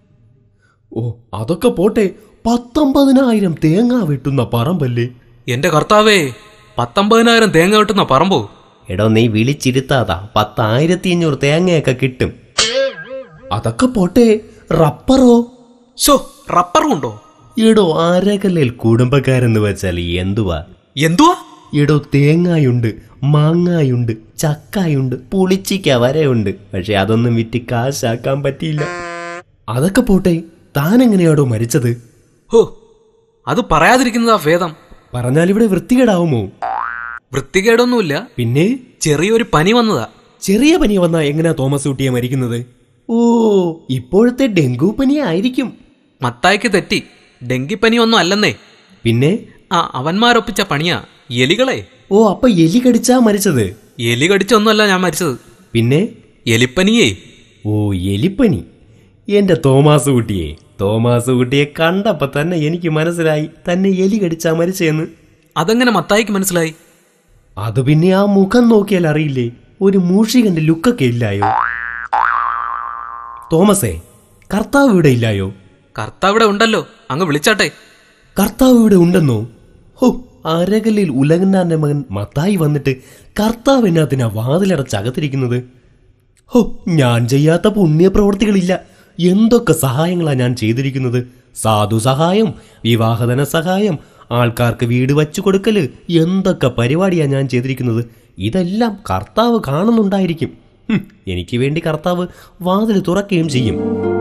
ഓ അതൊക്കെ പോട്ടെ പത്തൊമ്പതിനായിരം തേങ്ങ വെട്ടുന്ന പറമ്പല്ലേ എന്റെ കർത്താവേ പത്തൊമ്പതിനായിരം തേങ്ങ വെട്ടുന്ന പറമ്പോ എടോ നീ വിളിച്ചിരുത്താതാ പത്തായിരത്തി അഞ്ഞൂറ് തേങ്ങയൊക്കെ കിട്ടും അതൊക്കെ പോട്ടെ റബ്ബറോ ഷോ റബ്ബറും ഉണ്ടോ എടോ ആരകല്ലിൽ കുടുംബക്കാരെന്ന് വെച്ചാൽ എന്തുവാ എന്തുവാ എടോ തേങ്ങായുണ്ട് മാങ്ങായുണ്ട് ചക്കായുണ്ട് പുളിച്ചിക്ക വരെയുണ്ട് പക്ഷെ അതൊന്നും വിറ്റ് കാശാക്കാൻ പറ്റിയില്ല അതൊക്കെ പോട്ടെ താൻ എങ്ങനെയാടോ മരിച്ചത് ഹോ അത് പറയാതിരിക്കുന്നതാ ഭേദം പറഞ്ഞാൽ ഇവിടെ വൃത്തികേടാവുമോ വൃത്തികേടൊന്നുമില്ല പിന്നെ ചെറിയൊരു പനി വന്നതാ ചെറിയ പനി വന്നാ എങ്ങനെയാ തോമസ് കുട്ടിയെ മരിക്കുന്നത് ഓ ഇപ്പോഴത്തെ ഡെങ്കു പനി ആയിരിക്കും മത്തായിക്ക് തെറ്റി ഡെങ്കിപ്പനി ഒന്നും അല്ലെന്നേ പിന്നെ ആ അവന്മാരൊപ്പിച്ച പണിയാ എലികളെ ഓ അപ്പൊ എലി കടിച്ചാ മരിച്ചത് എലി കടിച്ചൊന്നുമല്ല ഞാൻ മരിച്ചത് പിന്നെ എലിപ്പനിയേ ഓ എലിപ്പനി എന്റെ തോമാസ് കുട്ടിയെ തോമാസ് കുട്ടിയെ കണ്ടപ്പോ തന്നെ എനിക്ക് മനസ്സിലായി തന്നെ എലി കടിച്ചാ മരിച്ചെന്ന് അതെങ്ങനെ മത്തായിക്ക് മനസ്സിലായി അത് പിന്നെ ആ മുഖം നോക്കിയാൽ അറിയില്ലേ ഒരു മൂഷികന്റെ ലുക്കൊക്കെ ഇല്ലായോ തോമസേ കർത്താവ് ഇവിടെ ഇല്ലായോ കർത്താവ് ഇവിടെ ഉണ്ടല്ലോ അങ്ങ് വിളിച്ചാട്ടെ കർത്താവ് ഇവിടെ ഉണ്ടെന്നോ ഹോ അരകല്ലിൽ ഉലകന്നാന്റെ മകൻ മത്തായി വന്നിട്ട് കർത്താവ് എന്നാത്തിനാ വാതിലടച്ചകത്തിരിക്കുന്നത് ഹോ ഞാൻ ചെയ്യാത്ത പുണ്യപ്രവൃത്തികളില്ല എന്തൊക്കെ സഹായങ്ങളാ ഞാൻ ചെയ്തിരിക്കുന്നത് സാധു സഹായം വിവാഹധന സഹായം ആൾക്കാർക്ക് വീട് വച്ചു കൊടുക്കല് എന്തൊക്കെ പരിപാടിയാ ഞാൻ ചെയ്തിരിക്കുന്നത് ഇതെല്ലാം കർത്താവ് കാണുന്നുണ്ടായിരിക്കും ഹും, എനിക്ക് വേണ്ടി കർത്താവ് വാതിൽ തുറക്കുകയും ചെയ്യും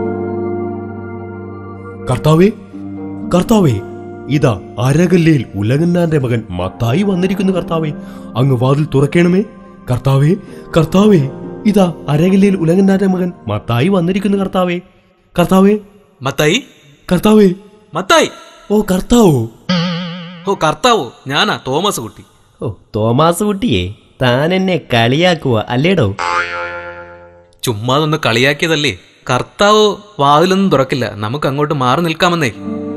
കർത്താവേ കർത്താവേ ഇതാ അരകല്ലയിൽ ഉലകന്നാന്റെ മകൻ മത്തായി വന്നിരിക്കുന്നു കർത്താവേ അങ്ങ് വാതിൽ തുറക്കണമേ കർത്താവേ കർത്താവേ ഇതാ അരകല്ലയിൽ ഉലകന്നാന്റെ മകൻ മത്തായി വന്നിരിക്കുന്നു കർത്താവേ കർത്താവേ മത്തായി കർത്താവേ മത്തായി ഓ കർത്താവോ ഓ കർത്താവോ ഞാനാ തോമസ് കുട്ടി ഓ തോമാസ് കുട്ടിയെ താൻ എന്നെ കളിയാക്കുക അല്ലേടോ ചുമ്മാതൊന്ന് കളിയാക്കിയതല്ലേ കർത്താവ് വാതിലൊന്നും തുറക്കില്ല നമുക്ക് അങ്ങോട്ട് മാറി നിൽക്കാമെന്നേ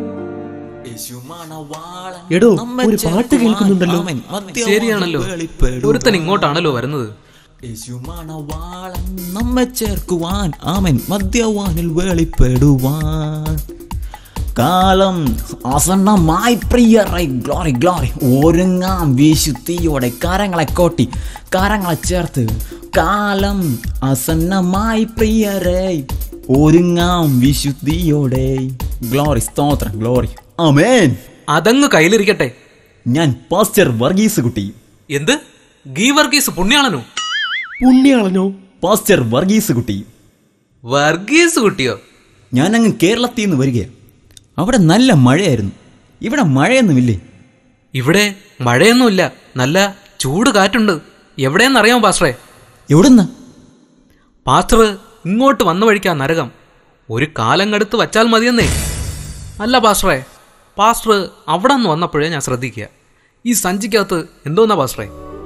എടോ ഒരു പാട്ട് കേൾക്കുന്നുണ്ടല്ലോ ശരിയാണല്ലോ ഒരുത്തൻ ഇങ്ങോട്ടാണല്ലോ വരുന്നത് യേശുമണവാളൻ നമ്മെ ചേർക്കുവാൻ അവൻ മദ്യവാനിൽ വെളിപ്പെടുവാൻ കാലം ആസന്നമായി പ്രിയറൈ ഗ്ലോറി ഗ്ലോറി ഒരുങ്ങാം വിശുദ്ധിയോടെ കരങ്ങളെ കോട്ടി കരങ്ങളെ ചേർത്ത് കാലം ആസന്നമായി പ്രിയരേ ഒരുങ്ങാം വിശുദ്ധിയോടെ ഗ്ലോറി സ്തോത്രം ഗ്ലോറി ആമേൻ അതങ്ങ് കയ്യിലിരിക്കട്ടെ ഞാൻ പാസ്റ്റർ വർഗീസ് കുട്ടി എന്ത് ഗീ വർഗീസ് പുണ്യാളനോ പുണ്യാളനോ പാസ്റ്റർ വർഗീസ് കുട്ടി വർഗീസ് കുട്ടിയോ ഞാൻ അങ്ങ് കേരളത്തിൽ നിന്ന് വരികയാണ് അവിടെ നല്ല മഴയായിരുന്നു ഇവിടെ മഴയൊന്നുമില്ലേ ഇവിടെ മഴയൊന്നുമില്ല നല്ല ചൂട് കാറ്റുണ്ട് എവിടെയെന്നറിയാമോ പാസ്റ്ററെ എവിടുന്ന പാസ്റ്റർ ഇങ്ങോട്ട് വന്ന വഴിക്കാ നരകം ഒരു കാലം കടുത്ത് വച്ചാൽ മതിയെന്നേ അല്ല പാസ്റ്ററെ പാസ്റ്റർ അവിടെ നിന്ന് വന്നപ്പോഴേ ഞാൻ ശ്രദ്ധിക്കുക ഈ സഞ്ചിക്കകത്ത് എന്തോന്നാ പാസ്റ്ററെ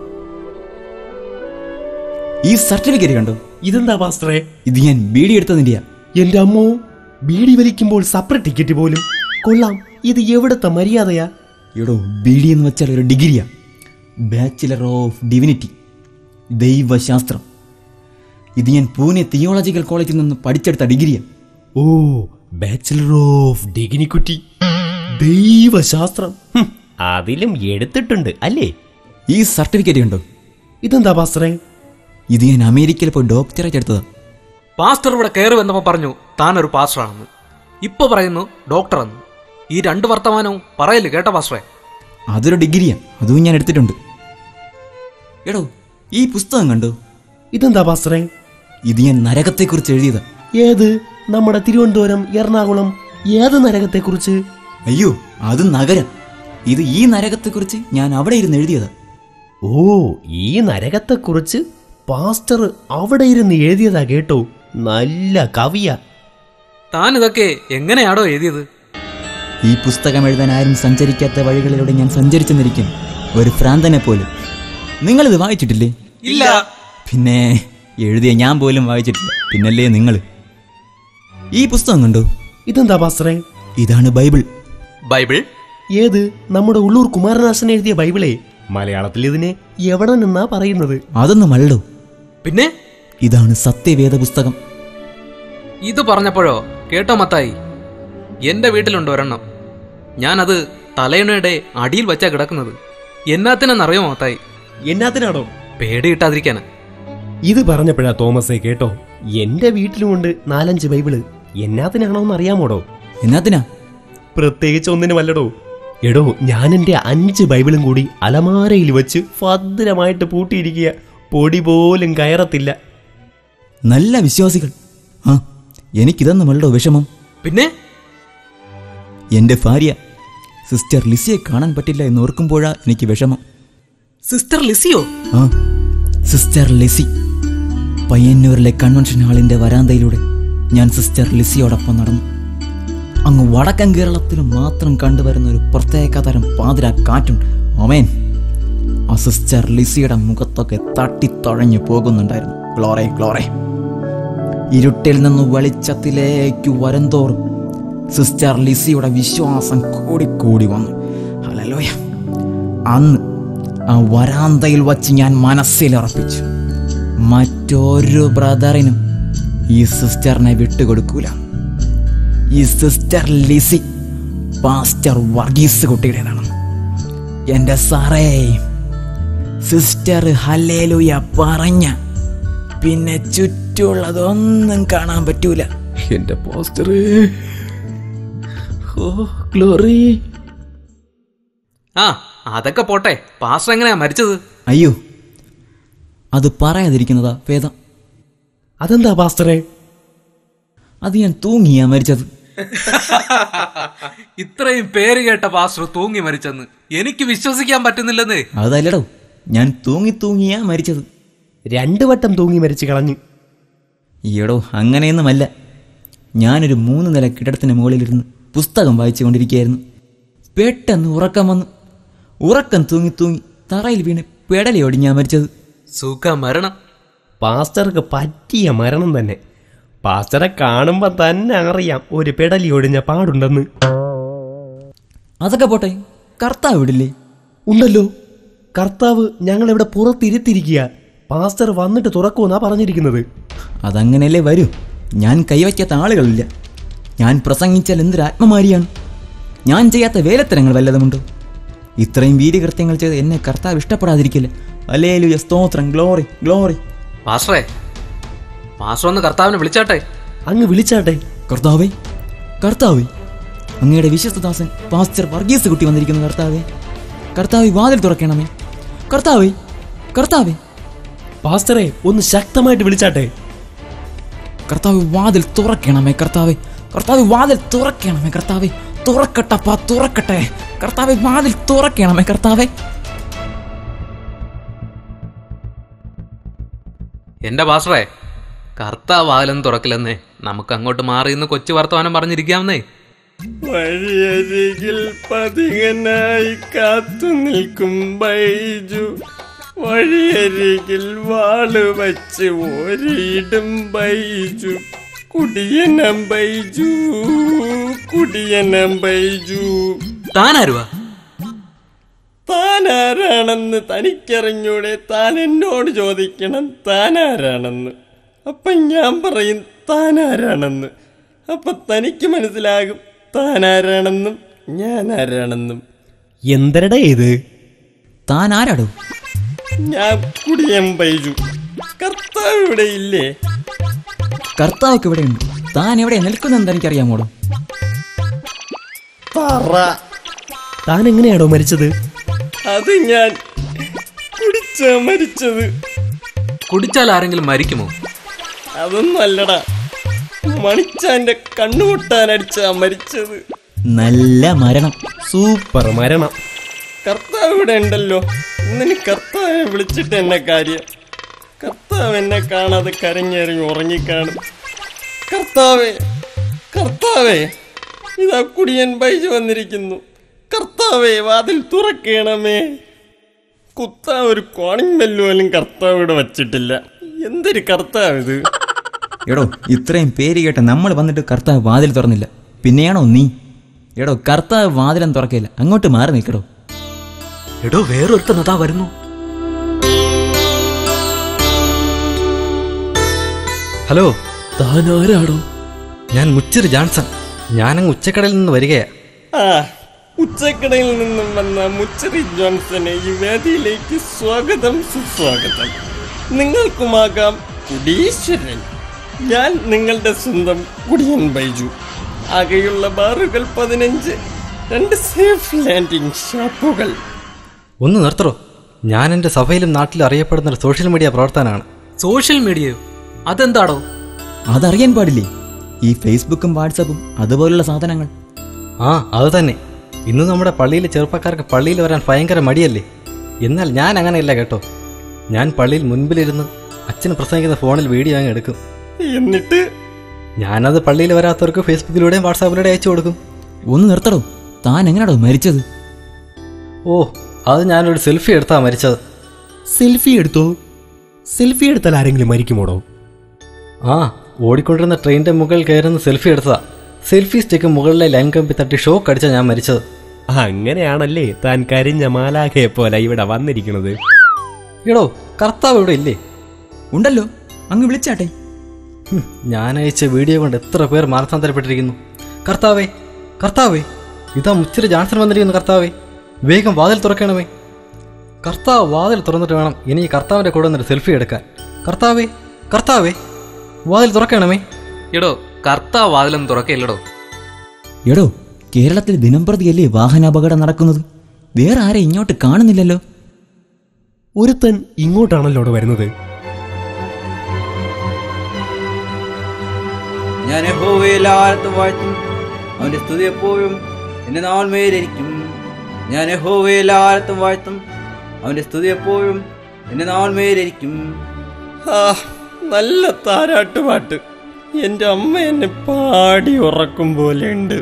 ഈ സർട്ടിഫിക്കറ്റ് കണ്ടോ ഇതെന്താ പാസ്റ്ററെ ഇത് ഞാൻ ബീഡി എടുത്തതിൻ്റെയാ എന്റെ അമ്മോ ബീഡി വലിക്കുമ്പോൾ സെപ്പറേറ്റ് ടിക്കറ്റ് പോലും കൊള്ളാം ഇത് എവിടത്തെ മര്യാദയാ എടോ ബീഡി എന്ന് വെച്ചാൽ ഒരു ഡിഗ്രിയാ ബാച്ചിലർ ഓഫ് ഡിവിനിറ്റി ദൈവശാസ്ത്രം ഇത് ഞാൻ പൂനെ തിയോളജിക്കൽ കോളേജിൽ നിന്ന് പഠിച്ചെടുത്ത ഡിഗ്രിയാ ഓ ബാച്ചിലർ ഓഫ് ഡിഗ്നിക്കുറ്റി ദൈവശാസ്ത്രം ഹും, അതിലും എടുത്തിട്ടുണ്ട് അല്ലേ ഈ സർട്ടിഫിക്കറ്റ് കണ്ടോ ഇതെന്താ പാസ്റ്ററെ ഇത് ഞാൻ അമേരിക്കയിൽ പോയി ഡോക്ടറേറ്റ് എടുത്തതാ പാസ്റ്റർ ഇവിടെ കയറി വന്നപ്പോൾ പറഞ്ഞു താൻ ഒരു പാസ്റ്ററാണെന്ന് ഇപ്പൊ പറയുന്നു ഡോക്ടർ എന്ന് ഈ രണ്ട് വർത്തമാനവും പറയല്ലേ കേട്ടോ പാസ്റ്ററെ അതൊരു ഡിഗ്രിയാ അതും ഞാൻ എടുത്തിട്ടുണ്ട് എടോ ഈ പുസ്തകം കണ്ടോ ഇതെന്താ പാസ്റ്ററെ ഇത് ഞാൻ നരകത്തെക്കുറിച്ച് എഴുതിയതാ ഏത് നമ്മുടെ തിരുവനന്തപുരം എറണാകുളം ഏത് നരകത്തെക്കുറിച്ച് അയ്യോ അത് നഗരം ഇത് ഈ നരകത്തെക്കുറിച്ച് ഞാൻ അവിടെ ഇരുന്ന് എഴുതിയതാ ഓ ഈ നരകത്തെക്കുറിച്ച് പാസ്റ്റർ അവിടെ ഇരുന്ന് എഴുതിയതാ കേട്ടോ നല്ല കവിയാ താൻ ഇതൊക്കെ എങ്ങനെയാണോ എഴുതിയത് ഈ പുസ്തകം എഴുതാൻ ആരും സഞ്ചരിക്കാത്ത വഴികളിലൂടെ ഞാൻ സഞ്ചരിച്ചെന്നിരിക്കും ഒരു ഭ്രാന്തനെ പോലെ നിങ്ങളിത് വായിച്ചിട്ടില്ലേ ഇല്ല പിന്നെ എഴുതിയ ഞാൻ പോലും വായിച്ചിട്ടില്ല പിന്നല്ലേ നിങ്ങൾ ഈ പുസ്തകം കണ്ടോ ഇതെന്താ പാസ്റ്ററെ ഇതാണ് ബൈബിൾ ബൈബിൾ ഏത് നമ്മുടെ ഉള്ളൂർ കുമാരനാശൻ എഴുതിയ ബൈബിളെ മലയാളത്തിൽ ഇതിനെ എവിടെ നിന്നാ പറയുന്നത് അതൊന്നും അല്ലടോ പിന്നെ ഇതാണ് സത്യവേദ പുസ്തകം ഇത് പറഞ്ഞപ്പോഴോ കേട്ടോ മത്തായി എന്റെ വീട്ടിലുണ്ട് ഒരെണ്ണം ഞാനത് തലയണയുടെ അടിയിൽ വെച്ചാ കിടക്കുന്നത് എന്നാത്തിനെന്നറിയോ മത്തായി എന്നാത്തിനാണോ പേടി കിട്ടാതിരിക്കാനാ ഇത് പറഞ്ഞപ്പോഴാ തോമസേ കേട്ടോ എന്റെ വീട്ടിലുമുണ്ട് നാലഞ്ച് ബൈബിള് എന്നാത്തിനാണോന്ന് അറിയാമോടോ എന്നാത്തിനാ പ്രത്യേകിച്ച് ഒന്നിനുമല്ലടോ എടോ ഞാൻ എന്റെ അഞ്ച് ബൈബിളും കൂടി അലമാരയിൽ വെച്ച് ഭദ്രമായിട്ട് പൂട്ടിയിരിക്കുക പൊടി പോലും കയറത്തില്ല നല്ല വിശ്വാസികൾ ആ എനിക്കിതൊന്നും അല്ലടോ വിഷമം പിന്നെ എൻ്റെ ഭാര്യ സിസ്റ്റർ ലിസിയെ കാണാൻ പറ്റില്ല എന്ന് ഓർക്കുമ്പോഴാ എനിക്ക് വിഷമം സിസ്റ്റർ ലിസിയോ ആ സിസ്റ്റർ ലിസി പയ്യന്നൂരിലെ കൺവെൻഷൻ ഹാളിന്റെ വരാന്തയിലൂടെ ഞാൻ സിസ്റ്റർ ലിസിയോടൊപ്പം നടന്നു അങ്ങ് വടക്കൻ കേരളത്തിൽ മാത്രം കണ്ടുവരുന്ന ഒരു പ്രത്യേക തരം പാതിര കാറ്റുണ്ട് ഒമേൻ ആ സിസ്റ്റർ ലിസിയുടെ മുഖത്തൊക്കെ തട്ടിത്തുഴഞ്ഞു പോകുന്നുണ്ടായിരുന്നു ഗ്ലോറെ ഗ്ലോറെ ഇരുട്ടിൽ നിന്ന് വെളിച്ചത്തിലേക്ക് വരുന്തോറും സിസ്റ്റർ ലിസിയുടെ വിശ്വാസം കൂടിക്കൂടി വന്നു ഹലലോയ അന്ന് ആ വരാന്തയിൽ വച്ച് ഞാൻ മനസ്സിലുറപ്പിച്ചു മറ്റൊരു ബ്രദറിനും ഈ സിസ്റ്ററിനെ വിട്ടുകൊടുക്കൂല ഈ സിസ്റ്റർ ലിസി പാസ്റ്റർ വർഗീസ് കുട്ടിയുടേതാണ് എൻ്റെ സാറേ സിസ്റ്റർ ഹല്ലേലൂയ പറഞ്ഞ പിന്നെ ചുറ്റുള്ളതൊന്നും കാണാൻ പറ്റൂല എന്റെ പോസ്റ്ററ് ഓ ഗ്ലോറി ആ അതൊക്കെ പോട്ടെ പാസ്റ്റർ എങ്ങനെയാ മരിച്ചത് അയ്യോ അത് പറയാതിരിക്കുന്നതാ വേദം അതെന്താ പാസ്റ്ററെ അത് ഞാൻ തൂങ്ങിയാ മരിച്ചത് ഇത്രയും പേര് കേട്ട പാസ്റ്റർ തൂങ്ങി മരിച്ചെന്ന് എനിക്ക് വിശ്വസിക്കാൻ പറ്റുന്നില്ലെന്നേ അതല്ലടോ ഞാൻ തൂങ്ങി തൂങ്ങിയാ മരിച്ചത് രണ്ടു വട്ടം തൂങ്ങി മരിച്ചു കളഞ്ഞു ഈയടോ അങ്ങനെയൊന്നുമല്ല ഞാനൊരു മൂന്ന് നില കെട്ടിടത്തിന് മുകളിലിരുന്ന് പുസ്തകം വായിച്ചുകൊണ്ടിരിക്കുകയായിരുന്നു പെട്ടെന്ന് ഉറക്കം വന്നു ഉറക്കം തൂങ്ങി തൂങ്ങി തറയിൽ വീണ് പെടലയോടി ഞാൻ മരിച്ചത് സുഖ മരണം പാസ്റ്റർക്ക് പറ്റിയ മരണം തന്നെ പാസ്റ്ററെ കാണുമ്പോ തന്നെ അറിയാം ഒരു പെടലി ഒടിഞ്ഞ പാടുണ്ടെന്ന് അതൊക്കെ പോട്ടെ കർത്താവ് വിടില്ലേ ഉണ്ടല്ലോ കർത്താവ് ഞങ്ങൾ ഇവിടെ പുറത്തിരുത്തിരിക്കുക പാസ്റ്റർ വന്നിട്ട് തുറക്കുമെന്നാ പറഞ്ഞിരിക്കുന്നത് അതങ്ങനെയല്ലേ വരൂ ഞാൻ കൈവയ്ക്കാത്ത ആളുകളില്ല ഞാൻ പ്രസംഗിച്ചാൽ എന്തൊരു ആത്മമാരിയാണ് ഞാൻ ചെയ്യാത്ത വേലത്തരങ്ങൾ വല്ലതുമുണ്ടോ ഇത്രയും വീര്യകൃത്യങ്ങൾ ചെയ്ത് എന്നെ കർത്താവ് ഇഷ്ടപ്പെടാതിരിക്കില്ല അല്ലേലുയ സ്തോത്രം ഗ്ലോറി ഗ്ലോറി പാസ്റ്ററെ പാസ്റ്റർ ഒന്ന് കർത്താവിനെ വിളിച്ചാട്ടെ അങ്ങ് വിളിച്ചാട്ടെ കർത്താവേ കർത്താവേ അങ്ങയുടെ വിശ്വസ്തദാസൻ പാസ്റ്റർ വർഗീസ് കുട്ടി വന്നിരിക്കുന്നു കർത്താവേ കർത്താവെ വാതിൽ തുറക്കണമേ കർത്താവേ കർത്താവേ പാസ്റ്ററെ ഒന്ന് ശക്തമായിട്ട് വിളിച്ചാട്ടെ കർത്താവ് വാതിൽ തുറക്കണമേ കർത്താവെ കർത്താവ് വാതിൽ തുറക്കണമേ കർത്താവെ തുറക്കട്ടപ്പാ തുറക്കട്ടെ കർത്താവെ വാതിൽ തുറക്കണമേ കർത്താവെ എന്റെ പാസ്റ്ററെ കർത്താവ് വാതിലൊന്നും തുറക്കില്ലെന്നേ നമുക്ക് അങ്ങോട്ട് മാറി നിന്ന് കൊച്ചു വർത്തമാനം പറഞ്ഞിരിക്കാമെന്നേ വഴിയരികിൽ പതികനായി കാത്തു നിൽക്കും ബൈജു വഴിയരികിൽ വാള് വച്ച് ഓരിയിടും ബൈജു കുടിയനം ബൈജു കുടിയനം ബൈജു താനാരുവാ താനാരാണെന്ന് തനിക്കറിഞ്ഞൂടെ താൻ എന്നോട് ചോദിക്കണം താനാരാണെന്ന് അപ്പം ഞാൻ പറയും താനാരാണെന്ന് അപ്പൊ തനിക്ക് മനസ്സിലാകും താനാരാണെന്നും ഞാൻ ആരാണെന്നും എന്തരടാ ഇത് താൻ ആരാടോ ഞാൻ കുടിയം ബൈജു കർത്താവ് ഇവിടെ ഇല്ലേ കർത്താവൊക്കെ ഇവിടെയുണ്ട് താൻ എവിടെ നിൽക്കുന്നെന്ന് എനിക്കറിയാമോടോ പറ താൻ എങ്ങനെയാണോ മരിച്ചത് അത് ഞാൻ കുടിച്ചാ മരിച്ചത് കുടിച്ചാൽ ആരെങ്കിലും മരിക്കുമോ അതൊന്നും അല്ലടാ മണിച്ചാന്റെ കണ്ണുമുട്ടാനടിച്ചാ മരിച്ചത് നല്ല മരണം സൂപ്പർ മരണം കർത്താവ് ഇവിടെ ഉണ്ടല്ലോ ഇന്നിനി കർത്താവിനെ വിളിച്ചിട്ട് എന്നെ കാര്യം കർത്താവ് എന്നെ കാണാതെ കരഞ്ഞെറിഞ്ഞ് ഉറങ്ങിക്കാണും കർത്താവേ കർത്താവേ ഇതാ കുടിയൻ ബൈജ് വന്നിരിക്കുന്നു കർത്താവേ വാതിൽ തുറക്കണമേ കുത്താ ഒരു കോണിങ് ബെല്ല് പോലും കർത്താവ് ഇവിടെ വച്ചിട്ടില്ല എന്തൊരു കർത്താവ് ഇത് എടോ ഇത്രയും പേര് കേട്ട നമ്മൾ വന്നിട്ട് കർത്താവ് വാതിൽ തുറന്നില്ല പിന്നെയാണോ നീ എടോ കർത്താവ് വാതിലും തുറക്കില്ല അങ്ങോട്ട് മാറി നിൽക്കടോ എടോ വേറൊരുത്തൻ അതാ വരുന്നു ഹലോ താൻ ആരാടോ ഞാൻ മുച്ചിരി ജാൻസൺ ഞാനങ്ങ് ഉച്ചക്കടയിൽ നിന്ന് വരികയാ ആ ഉച്ചക്കടയിൽ നിന്നും വന്ന മുച്ചറി ജോൺസനെ ഈ വേദിയിലേക്ക് സ്വാഗതം സുസ്വാഗതം നിങ്ങൾക്കുമാകാം കുടീശ്വരൻ ഞാൻ നിങ്ങളുടെ സ്വന്തം കുടിയൻ ബൈജു ആകെയുള്ള ബാറുകൾ പതിനഞ്ച് രണ്ട് സേഫ് ലാൻഡിംഗ് ഷോപ്പുകൾ ഒന്ന് നിർത്തറോ ഞാൻ എൻ്റെ സഭയിലും നാട്ടിലും അറിയപ്പെടുന്ന ഒരു സോഷ്യൽ മീഡിയ പ്രവർത്തനാണ് സോഷ്യൽ മീഡിയയോ അതെന്താടോ അതറിയാൻ പാടില്ലേ ഈ ഫേസ്ബുക്കും വാട്സപ്പും അതുപോലുള്ള സാധനങ്ങൾ ആ അത് തന്നെ ഇന്ന് നമ്മുടെ പള്ളിയിലെ ചെറുപ്പക്കാർക്ക് പള്ളിയിൽ വരാൻ ഭയങ്കര മടിയല്ലേ എന്നാൽ ഞാൻ അങ്ങനെയല്ല കേട്ടോ ഞാൻ പള്ളിയിൽ മുൻപിലിരുന്ന് അച്ഛന് പ്രസംഗിക്കുന്ന ഫോണിൽ വീഡിയോ അങ്ങ് എടുക്കും എന്നിട്ട് ഞാനത് പള്ളിയിൽ വരാത്തവർക്ക് ഫേസ്ബുക്കിലൂടെയും വാട്സാപ്പിലൂടെ അയച്ചു കൊടുക്കും ഒന്ന് നിർത്തടോ താൻ എങ്ങനെയാടോ മരിച്ചത് ഓ അത് ഞാനൊരു സെൽഫി എടുത്താ മരിച്ചത് സെൽഫി എടുത്തോ സെൽഫി എടുത്താൽ ആരെങ്കിലും മരിക്കുമോടോ ആ ഓടിക്കൊണ്ടിരുന്ന ട്രെയിനിന്റെ മുകളിൽ കയറുന്ന സെൽഫി എടുത്തതാ സെൽഫി സ്റ്റിക്ക് മുകളിലെ ലൈൻ കമ്പി തട്ടി ഷോക്ക് അടിച്ചാ ഞാൻ മരിച്ചത് അങ്ങനെയാണല്ലേ താൻ കരിഞ്ഞ മാലാഖയെ പോലെ ഇവിടെ വന്നിരിക്കുന്നത് എടോ കർത്താവ് ഇവിടെ ഇല്ലേ ഉണ്ടല്ലോ അങ്ങ് വിളിച്ചാട്ടെ ഹും, ഞാൻ അയച്ച വീഡിയോ കൊണ്ട് എത്ര പേർ മാനസാന്തരപ്പെട്ടിരിക്കുന്നു കർത്താവേ കർത്താവേ ഇതാ മുച്ചിരി ജാൻസൺ വന്നിരിക്കുന്നു കർത്താവേ വേഗം വാതിൽ തുറക്കണമേ കർത്താവ് വാതിൽ തുറന്നിട്ട് വേണം ഇനി ഈ കർത്താവിന്റെ കൂടെ നിന്നൊരു സെൽഫി എടുക്കാൻ കർത്താവേ കർത്താവേ വാതിൽ തുറക്കണമേ എടോ കർത്താവ് വാതിലൊന്നും തുറക്കയില്ലടോ എടോ കേരളത്തിൽ ദിനംപ്രതിയല്ലേ വാഹനാപകടം നടക്കുന്നത് വേറെ ആരെ ഇങ്ങോട്ട് കാണുന്നില്ലല്ലോ ഒരുത്തൻ ഇങ്ങോട്ടാണല്ലോ അവിടെ വരുന്നത് ഞാൻ യഹോവയിൽ ആരത്ത് വാഴ്ത്തും അവന്റെ സ്തുതി എപ്പോഴും എന്റെ നാൾ മേലിരിക്കും ഞാൻ യഹോവയിൽ ആരത്ത് വാഴ്ത്തും അവന്റെ സ്തുതി എപ്പോഴും എന്റെ നാൾ മേലിരിക്കും ആ നല്ല താരാട്ടുപാട്ട് എൻ്റെ അമ്മ എന്നെ പാടി ഉറക്കും പോലെയുണ്ട്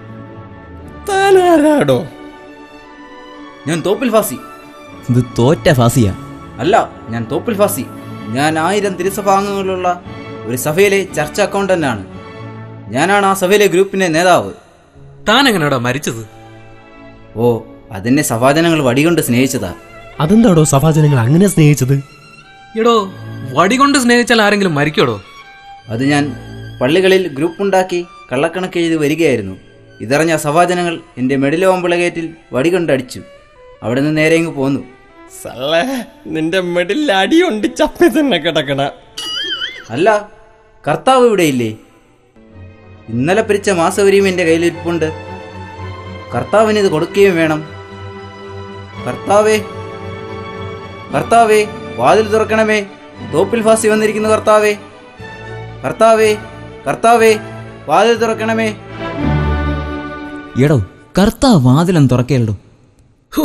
താനാരാടോ ഞാൻ തോപ്പിൽ ഫാസി ഇത് തോറ്റ ഫാസിയ അല്ല ഞാൻ തോപ്പിൽ ഫാസി ഞാൻ ആയിരം തിരുസഭാംഗങ്ങളുള്ള ഒരു സഭയിലെ ചർച്ച അക്കൗണ്ടന്റ് ആണ് ഞാനാണ് ആ സഭയിലെ ഗ്രൂപ്പിന്റെ നേതാവ് താൻ എങ്ങനെയാടോ മരിച്ചത് ഓ അതെന്നെ സഭാജനങ്ങൾ വടികൊണ്ട് സ്നേഹിച്ചതാ അതെന്താടോ സഭാജനങ്ങൾ അങ്ങനെ സ്നേഹിച്ചത് എടോ വടികൊണ്ട് സ്നേഹിച്ചാൽ ആരെങ്കിലും മരിക്കോടോ അത് ഞാൻ പള്ളികളിൽ ഗ്രൂപ്പുണ്ടാക്കി കള്ളക്കണക്ക് എഴുതി വരികയായിരുന്നു ഇതറിഞ്ഞ സഭാജനങ്ങൾ എൻ്റെ മെഡിലോമ്പളകേറ്റിൽ വടികൊണ്ടടിച്ചു അവിടെ നിന്ന് നേരെ ഇങ്ങ് പോന്നു സള്ളേ നിന്റെ മെഡിൽ അടിയുണ്ട് ചപ്പി തന്നെ കിടക്കണ അല്ല കർത്താവ് ഇവിടെ ഇല്ലേ ഇന്നലെ പിരിച്ച മാസവരിയും എൻ്റെ കയ്യിലിരിപ്പുണ്ട് കർത്താവിന് ഇത് കൊടുക്കുകയും വേണം കർത്താവേ കർത്താവേ വാതിൽ തുറക്കണമേ തോപ്പിൽ ഫാസി വന്നിരിക്കുന്നു കർത്താവേ കർത്താവേ കർത്താവേ വാതിൽ തുറക്കണമേ എടോ കർത്താവ് വാതിലും തുറക്കേലടോ ഹു,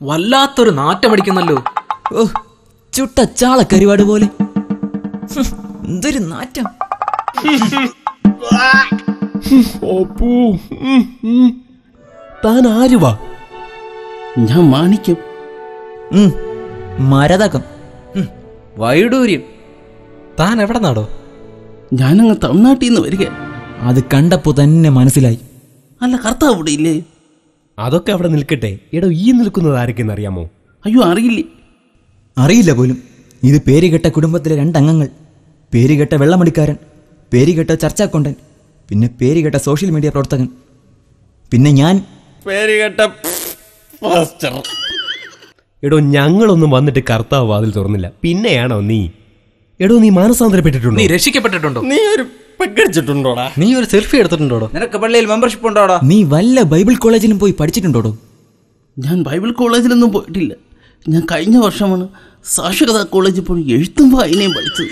വല്ലാത്തൊരു നാറ്റമടിക്കുന്നല്ലോ ഓ ചുട്ട ചാള കരുവാട് പോലെ ഹും, എന്തൊരു നാറ്റം ഓപ്പൂ ഉം, ഉം. താൻ ആരുവാ ഞാൻ മാണിക്യം ഉം, മരതകം വൈഡൂര്യം താൻ എവിടെ നാടോ ഞാനങ്ങ് തമിഴ്നാട്ടിൽ നിന്ന് വരിക അത് കണ്ടപ്പോ തന്നെ മനസ്സിലായി അല്ല കർത്താവ് ഇവിടെ ഇല്ലേ അതൊക്കെ അവിടെ നിൽക്കട്ടെ എടോ ഈ നിൽക്കുന്നത് ആരൊക്കെയെന്ന് അറിയാമോ അയ്യോ അറിയില്ലേ അറിയില്ല പോലും ഇത് പേരുകെട്ട കുടുംബത്തിലെ രണ്ടംഗങ്ങൾ പേരുകെട്ട വെള്ളമടിക്കാരൻ പേരുകെട്ട ചർച്ചാക്കൊണ്ടൻ പിന്നെ പേരുകെട്ട സോഷ്യൽ മീഡിയ പ്രവർത്തകൻ പിന്നെ ഞാൻ പേര് കേട്ട പാസ്റ്റർ എടോ ഞങ്ങളൊന്നും വന്നിട്ട് കർത്താവ് വാതിൽ തുറന്നില്ല പിന്നെയാണോ നീ എടോ നീ മാനസാന്തരപ്പെട്ടിട്ടുണ്ടോ നീ രക്ഷിക്കപ്പെട്ടിട്ടുണ്ടോ നീ ഒരു പെക്കടിച്ചിട്ടുണ്ടോടാ നീ ഒരു സെൽഫി എടുത്തിട്ടുണ്ടോടോ നിനക്ക് പള്ളിയിൽ മെമ്പർഷിപ്പ് ഉണ്ടോടാ നീ വല്ല ബൈബിൾ കോളേജിലും പോയി പഠിച്ചിട്ടുണ്ടോടോ ഞാൻ ബൈബിൾ കോളേജിലൊന്നും പോയിട്ടില്ല ഞാൻ കഴിഞ്ഞ വർഷമാണ് സാക്ഷരതാ കോളേജിൽ പോയി എഴുത്തും വായനയും പഠിച്ചത്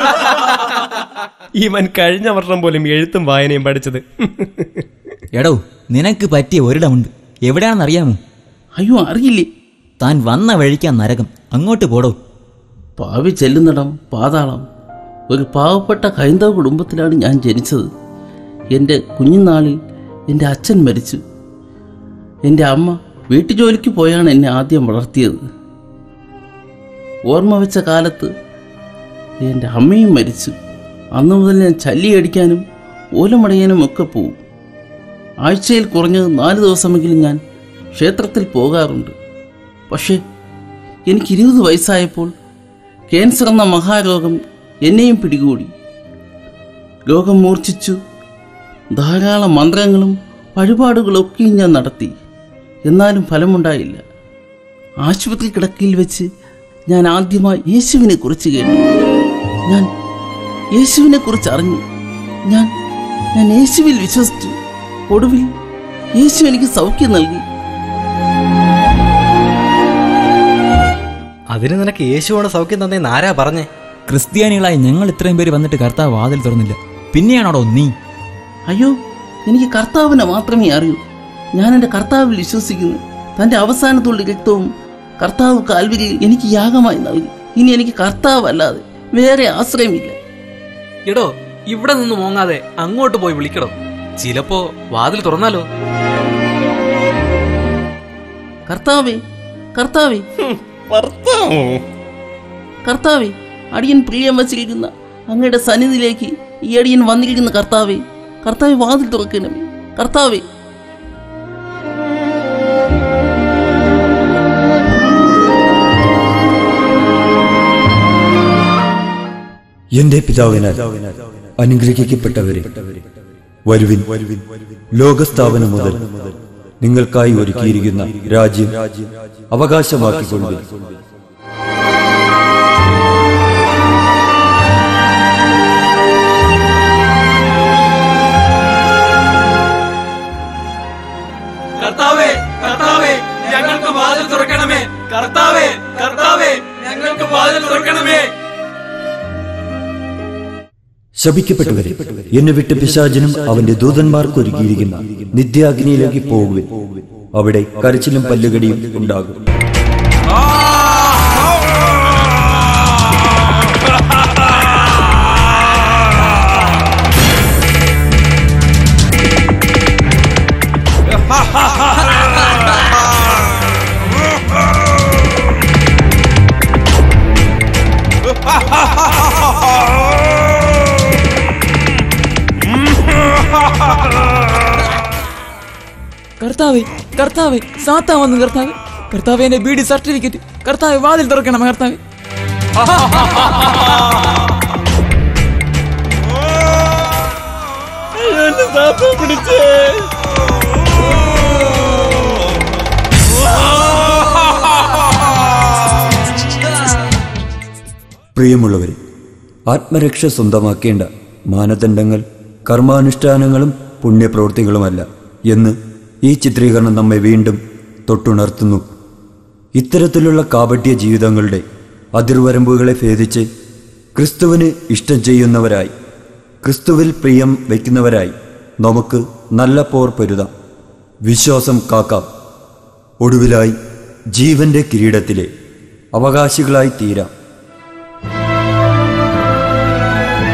ഇവൻ കഴിഞ്ഞ വർഷം പോലും എഴുത്തും വായനയും പഠിച്ചത് എടോ നിനക്ക് പറ്റിയ ഒരിടമുണ്ട് എവിടെയാണെന്ന് അറിയാമോ അയ്യോ അറിയില്ലേ താൻ വന്ന വഴിക്കാ നരകം അങ്ങോട്ട് പോടോ പാവി ചെല്ലുന്നിടം പാതാളം ഒരു പാവപ്പെട്ട ഹൈന്ദവ കുടുംബത്തിലാണ് ഞാൻ ജനിച്ചത് എൻ്റെ കുഞ്ഞുനാളിൽ എൻ്റെ അച്ഛൻ മരിച്ചു എൻ്റെ അമ്മ വീട്ടുജോലിക്ക് പോയാണ് എന്നെ ആദ്യം വളർത്തിയത് ഓർമ്മ വെച്ച കാലത്ത് എൻ്റെ അമ്മയും മരിച്ചു അന്നു മുതൽ ഞാൻ ചല്ലിയടിക്കാനും ഓലമടയാനും ഒക്കെ പോവും ആഴ്ചയിൽ കുറഞ്ഞത് നാല് ദിവസമെങ്കിലും ഞാൻ ക്ഷേത്രത്തിൽ പോകാറുണ്ട് പക്ഷേ എനിക്ക് ഇരുപത് വയസ്സായപ്പോൾ ക്യാൻസർ എന്ന മഹാരോഗം എന്നെയും പിടികൂടി രോഗം മൂർച്ഛിച്ചു ധാരാളം മന്ത്രങ്ങളും വഴിപാടുകളൊക്കെയും ഞാൻ നടത്തി എന്നാലും ഫലമുണ്ടായില്ല ആശുപത്രി കിടക്കയിൽ വെച്ച് ഞാൻ ആദ്യമായി യേശുവിനെ കുറിച്ച് കേട്ടു ഞാൻ യേശുവിനെ കുറിച്ച് അറിഞ്ഞു ഞാൻ ഞാൻ യേശുവിൽ വിശ്വസിച്ചു ഒടുവിൽ യേശു എനിക്ക് സൗഖ്യം നൽകി അതിന് നിനക്ക് യേശുവാണ് സൗഖ്യം തന്നേന്ന് ആരാ പറഞ്ഞേ ക്രിസ്ത്യാനികളായി ഞങ്ങൾ ഇത്രയും പേര് വന്നിട്ട് കർത്താവ് വാതിൽ തുറന്നില്ല പിന്നെയാണോടോ നീ അയ്യോ എനിക്ക് കർത്താവിനെ മാത്രമേ അറിയൂ ഞാൻ എൻ്റെ കർത്താവിൽ വിശ്വസിക്കുന്നു തൻ്റെ അവസാന തുള്ളി രക്തവും കർത്താവ് കാൽവരിയിൽ എനിക്ക് യാഗമായി നൽകി ഇനി എനിക്ക് കർത്താവ് അല്ലാതെ വേറെ ആശ്രയമില്ല എടോ ഇവിടെ നിന്ന് മോങ്ങാതെ അങ്ങോട്ട് പോയി വിളിക്കടോ ചിലപ്പോ വാതിൽ തുറന്നാലോ കർത്താവേ കർത്താവേ ഭർത്താവോ കർത്താവേ അടിയൻ പ്രിയം വച്ചിരിക്കുന്ന അങ്ങയുടെ സന്നിധിയിലേക്ക് ഈ അടിയൻ വന്നിരിക്കുന്ന കർത്താവേ കർത്താവെ വാതിൽ തുറക്കണമേ കർത്താവേ എന്റെ പിതാവിനാൽ അനുഗ്രഹിക്കപ്പെട്ടവരെ വരുവിൻ ലോകസ്ഥാപനം മുതൽ നിങ്ങൾക്കായി ഒരുക്കിയിരിക്കുന്ന രാജ്യം അവകാശമാക്കിക്കൊള്ളുവിൻ കർത്താവേ കർത്താവേ ഞങ്ങൾക്ക് വാതിൽ തുറക്കണമേ കർത്താവേ കർത്താവേ ഞങ്ങൾക്ക് വാതിൽ തുറക്കണമേ ശപിക്കപ്പെട്ടവരെ എന്നെ വിട്ട് പിശാചനും അവന്റെ ദൂതന്മാർക്ക് ഒരുക്കിയിരിക്കുന്ന നിത്യാഗ്നിയിലേക്ക് പോകുവിൻ അവിടെ കരച്ചിലും പല്ലുകടിയും ഉണ്ടാകും കർത്താവേ കർത്താവേ സാത്താ വന്നു കർത്താവേ കർത്താവേ എന്റെ ബി ഡി സർട്ടിഫിക്കറ്റ് കർത്താവേ വാതിൽ തുറക്കണം കർത്താവേ എന്നെ സാത്ത പിടിച്ചേ പ്രിയമുള്ളവരെ ആത്മരക്ഷ സ്വന്തമാക്കേണ്ട മാനദണ്ഡങ്ങൾ കർമാനുഷ്ഠാനങ്ങളും പുണ്യപ്രവൃത്തികളുമല്ല എന്ന് ഈ ചിത്രീകരണം നമ്മെ വീണ്ടും തൊട്ടുണർത്തുന്നു ഇത്തരത്തിലുള്ള കാപട്യ ജീവിതങ്ങളുടെ അതിർവരമ്പുകളെ ഭേദിച്ച് ക്രിസ്തുവിന് ഇഷ്ടം ചെയ്യുന്നവരായി ക്രിസ്തുവിൽ പ്രിയം വയ്ക്കുന്നവരായി നമുക്ക് നല്ല പോർ പൊരുതാം വിശ്വാസം കാക്കാം ഒടുവിലായി ജീവന്റെ കിരീടത്തിലെ അവകാശികളായി തീരാം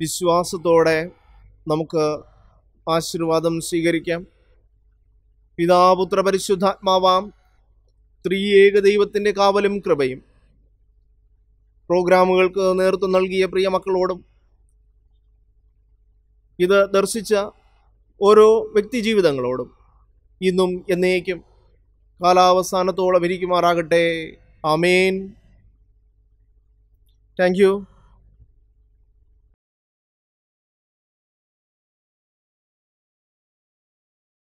വിശ്വാസത്തോടെ നമുക്ക് ആശീർവാദം സ്വീകരിക്കാം പിതാപുത്ര പരിശുദ്ധാത്മാവാം ത്രിയേക ദൈവത്തിൻ്റെ കാവലും കൃപയും പ്രോഗ്രാമുകൾക്ക് നേതൃത്വം നൽകിയ പ്രിയ മക്കളോടും ഇത് ദർശിച്ച ഓരോ വ്യക്തി ജീവിതങ്ങളോടും ഇന്നും എന്നേക്കും കാലാവസാനത്തോളം ഇരിക്കുമാറാകട്ടെ ആമേൻ താങ്ക് യു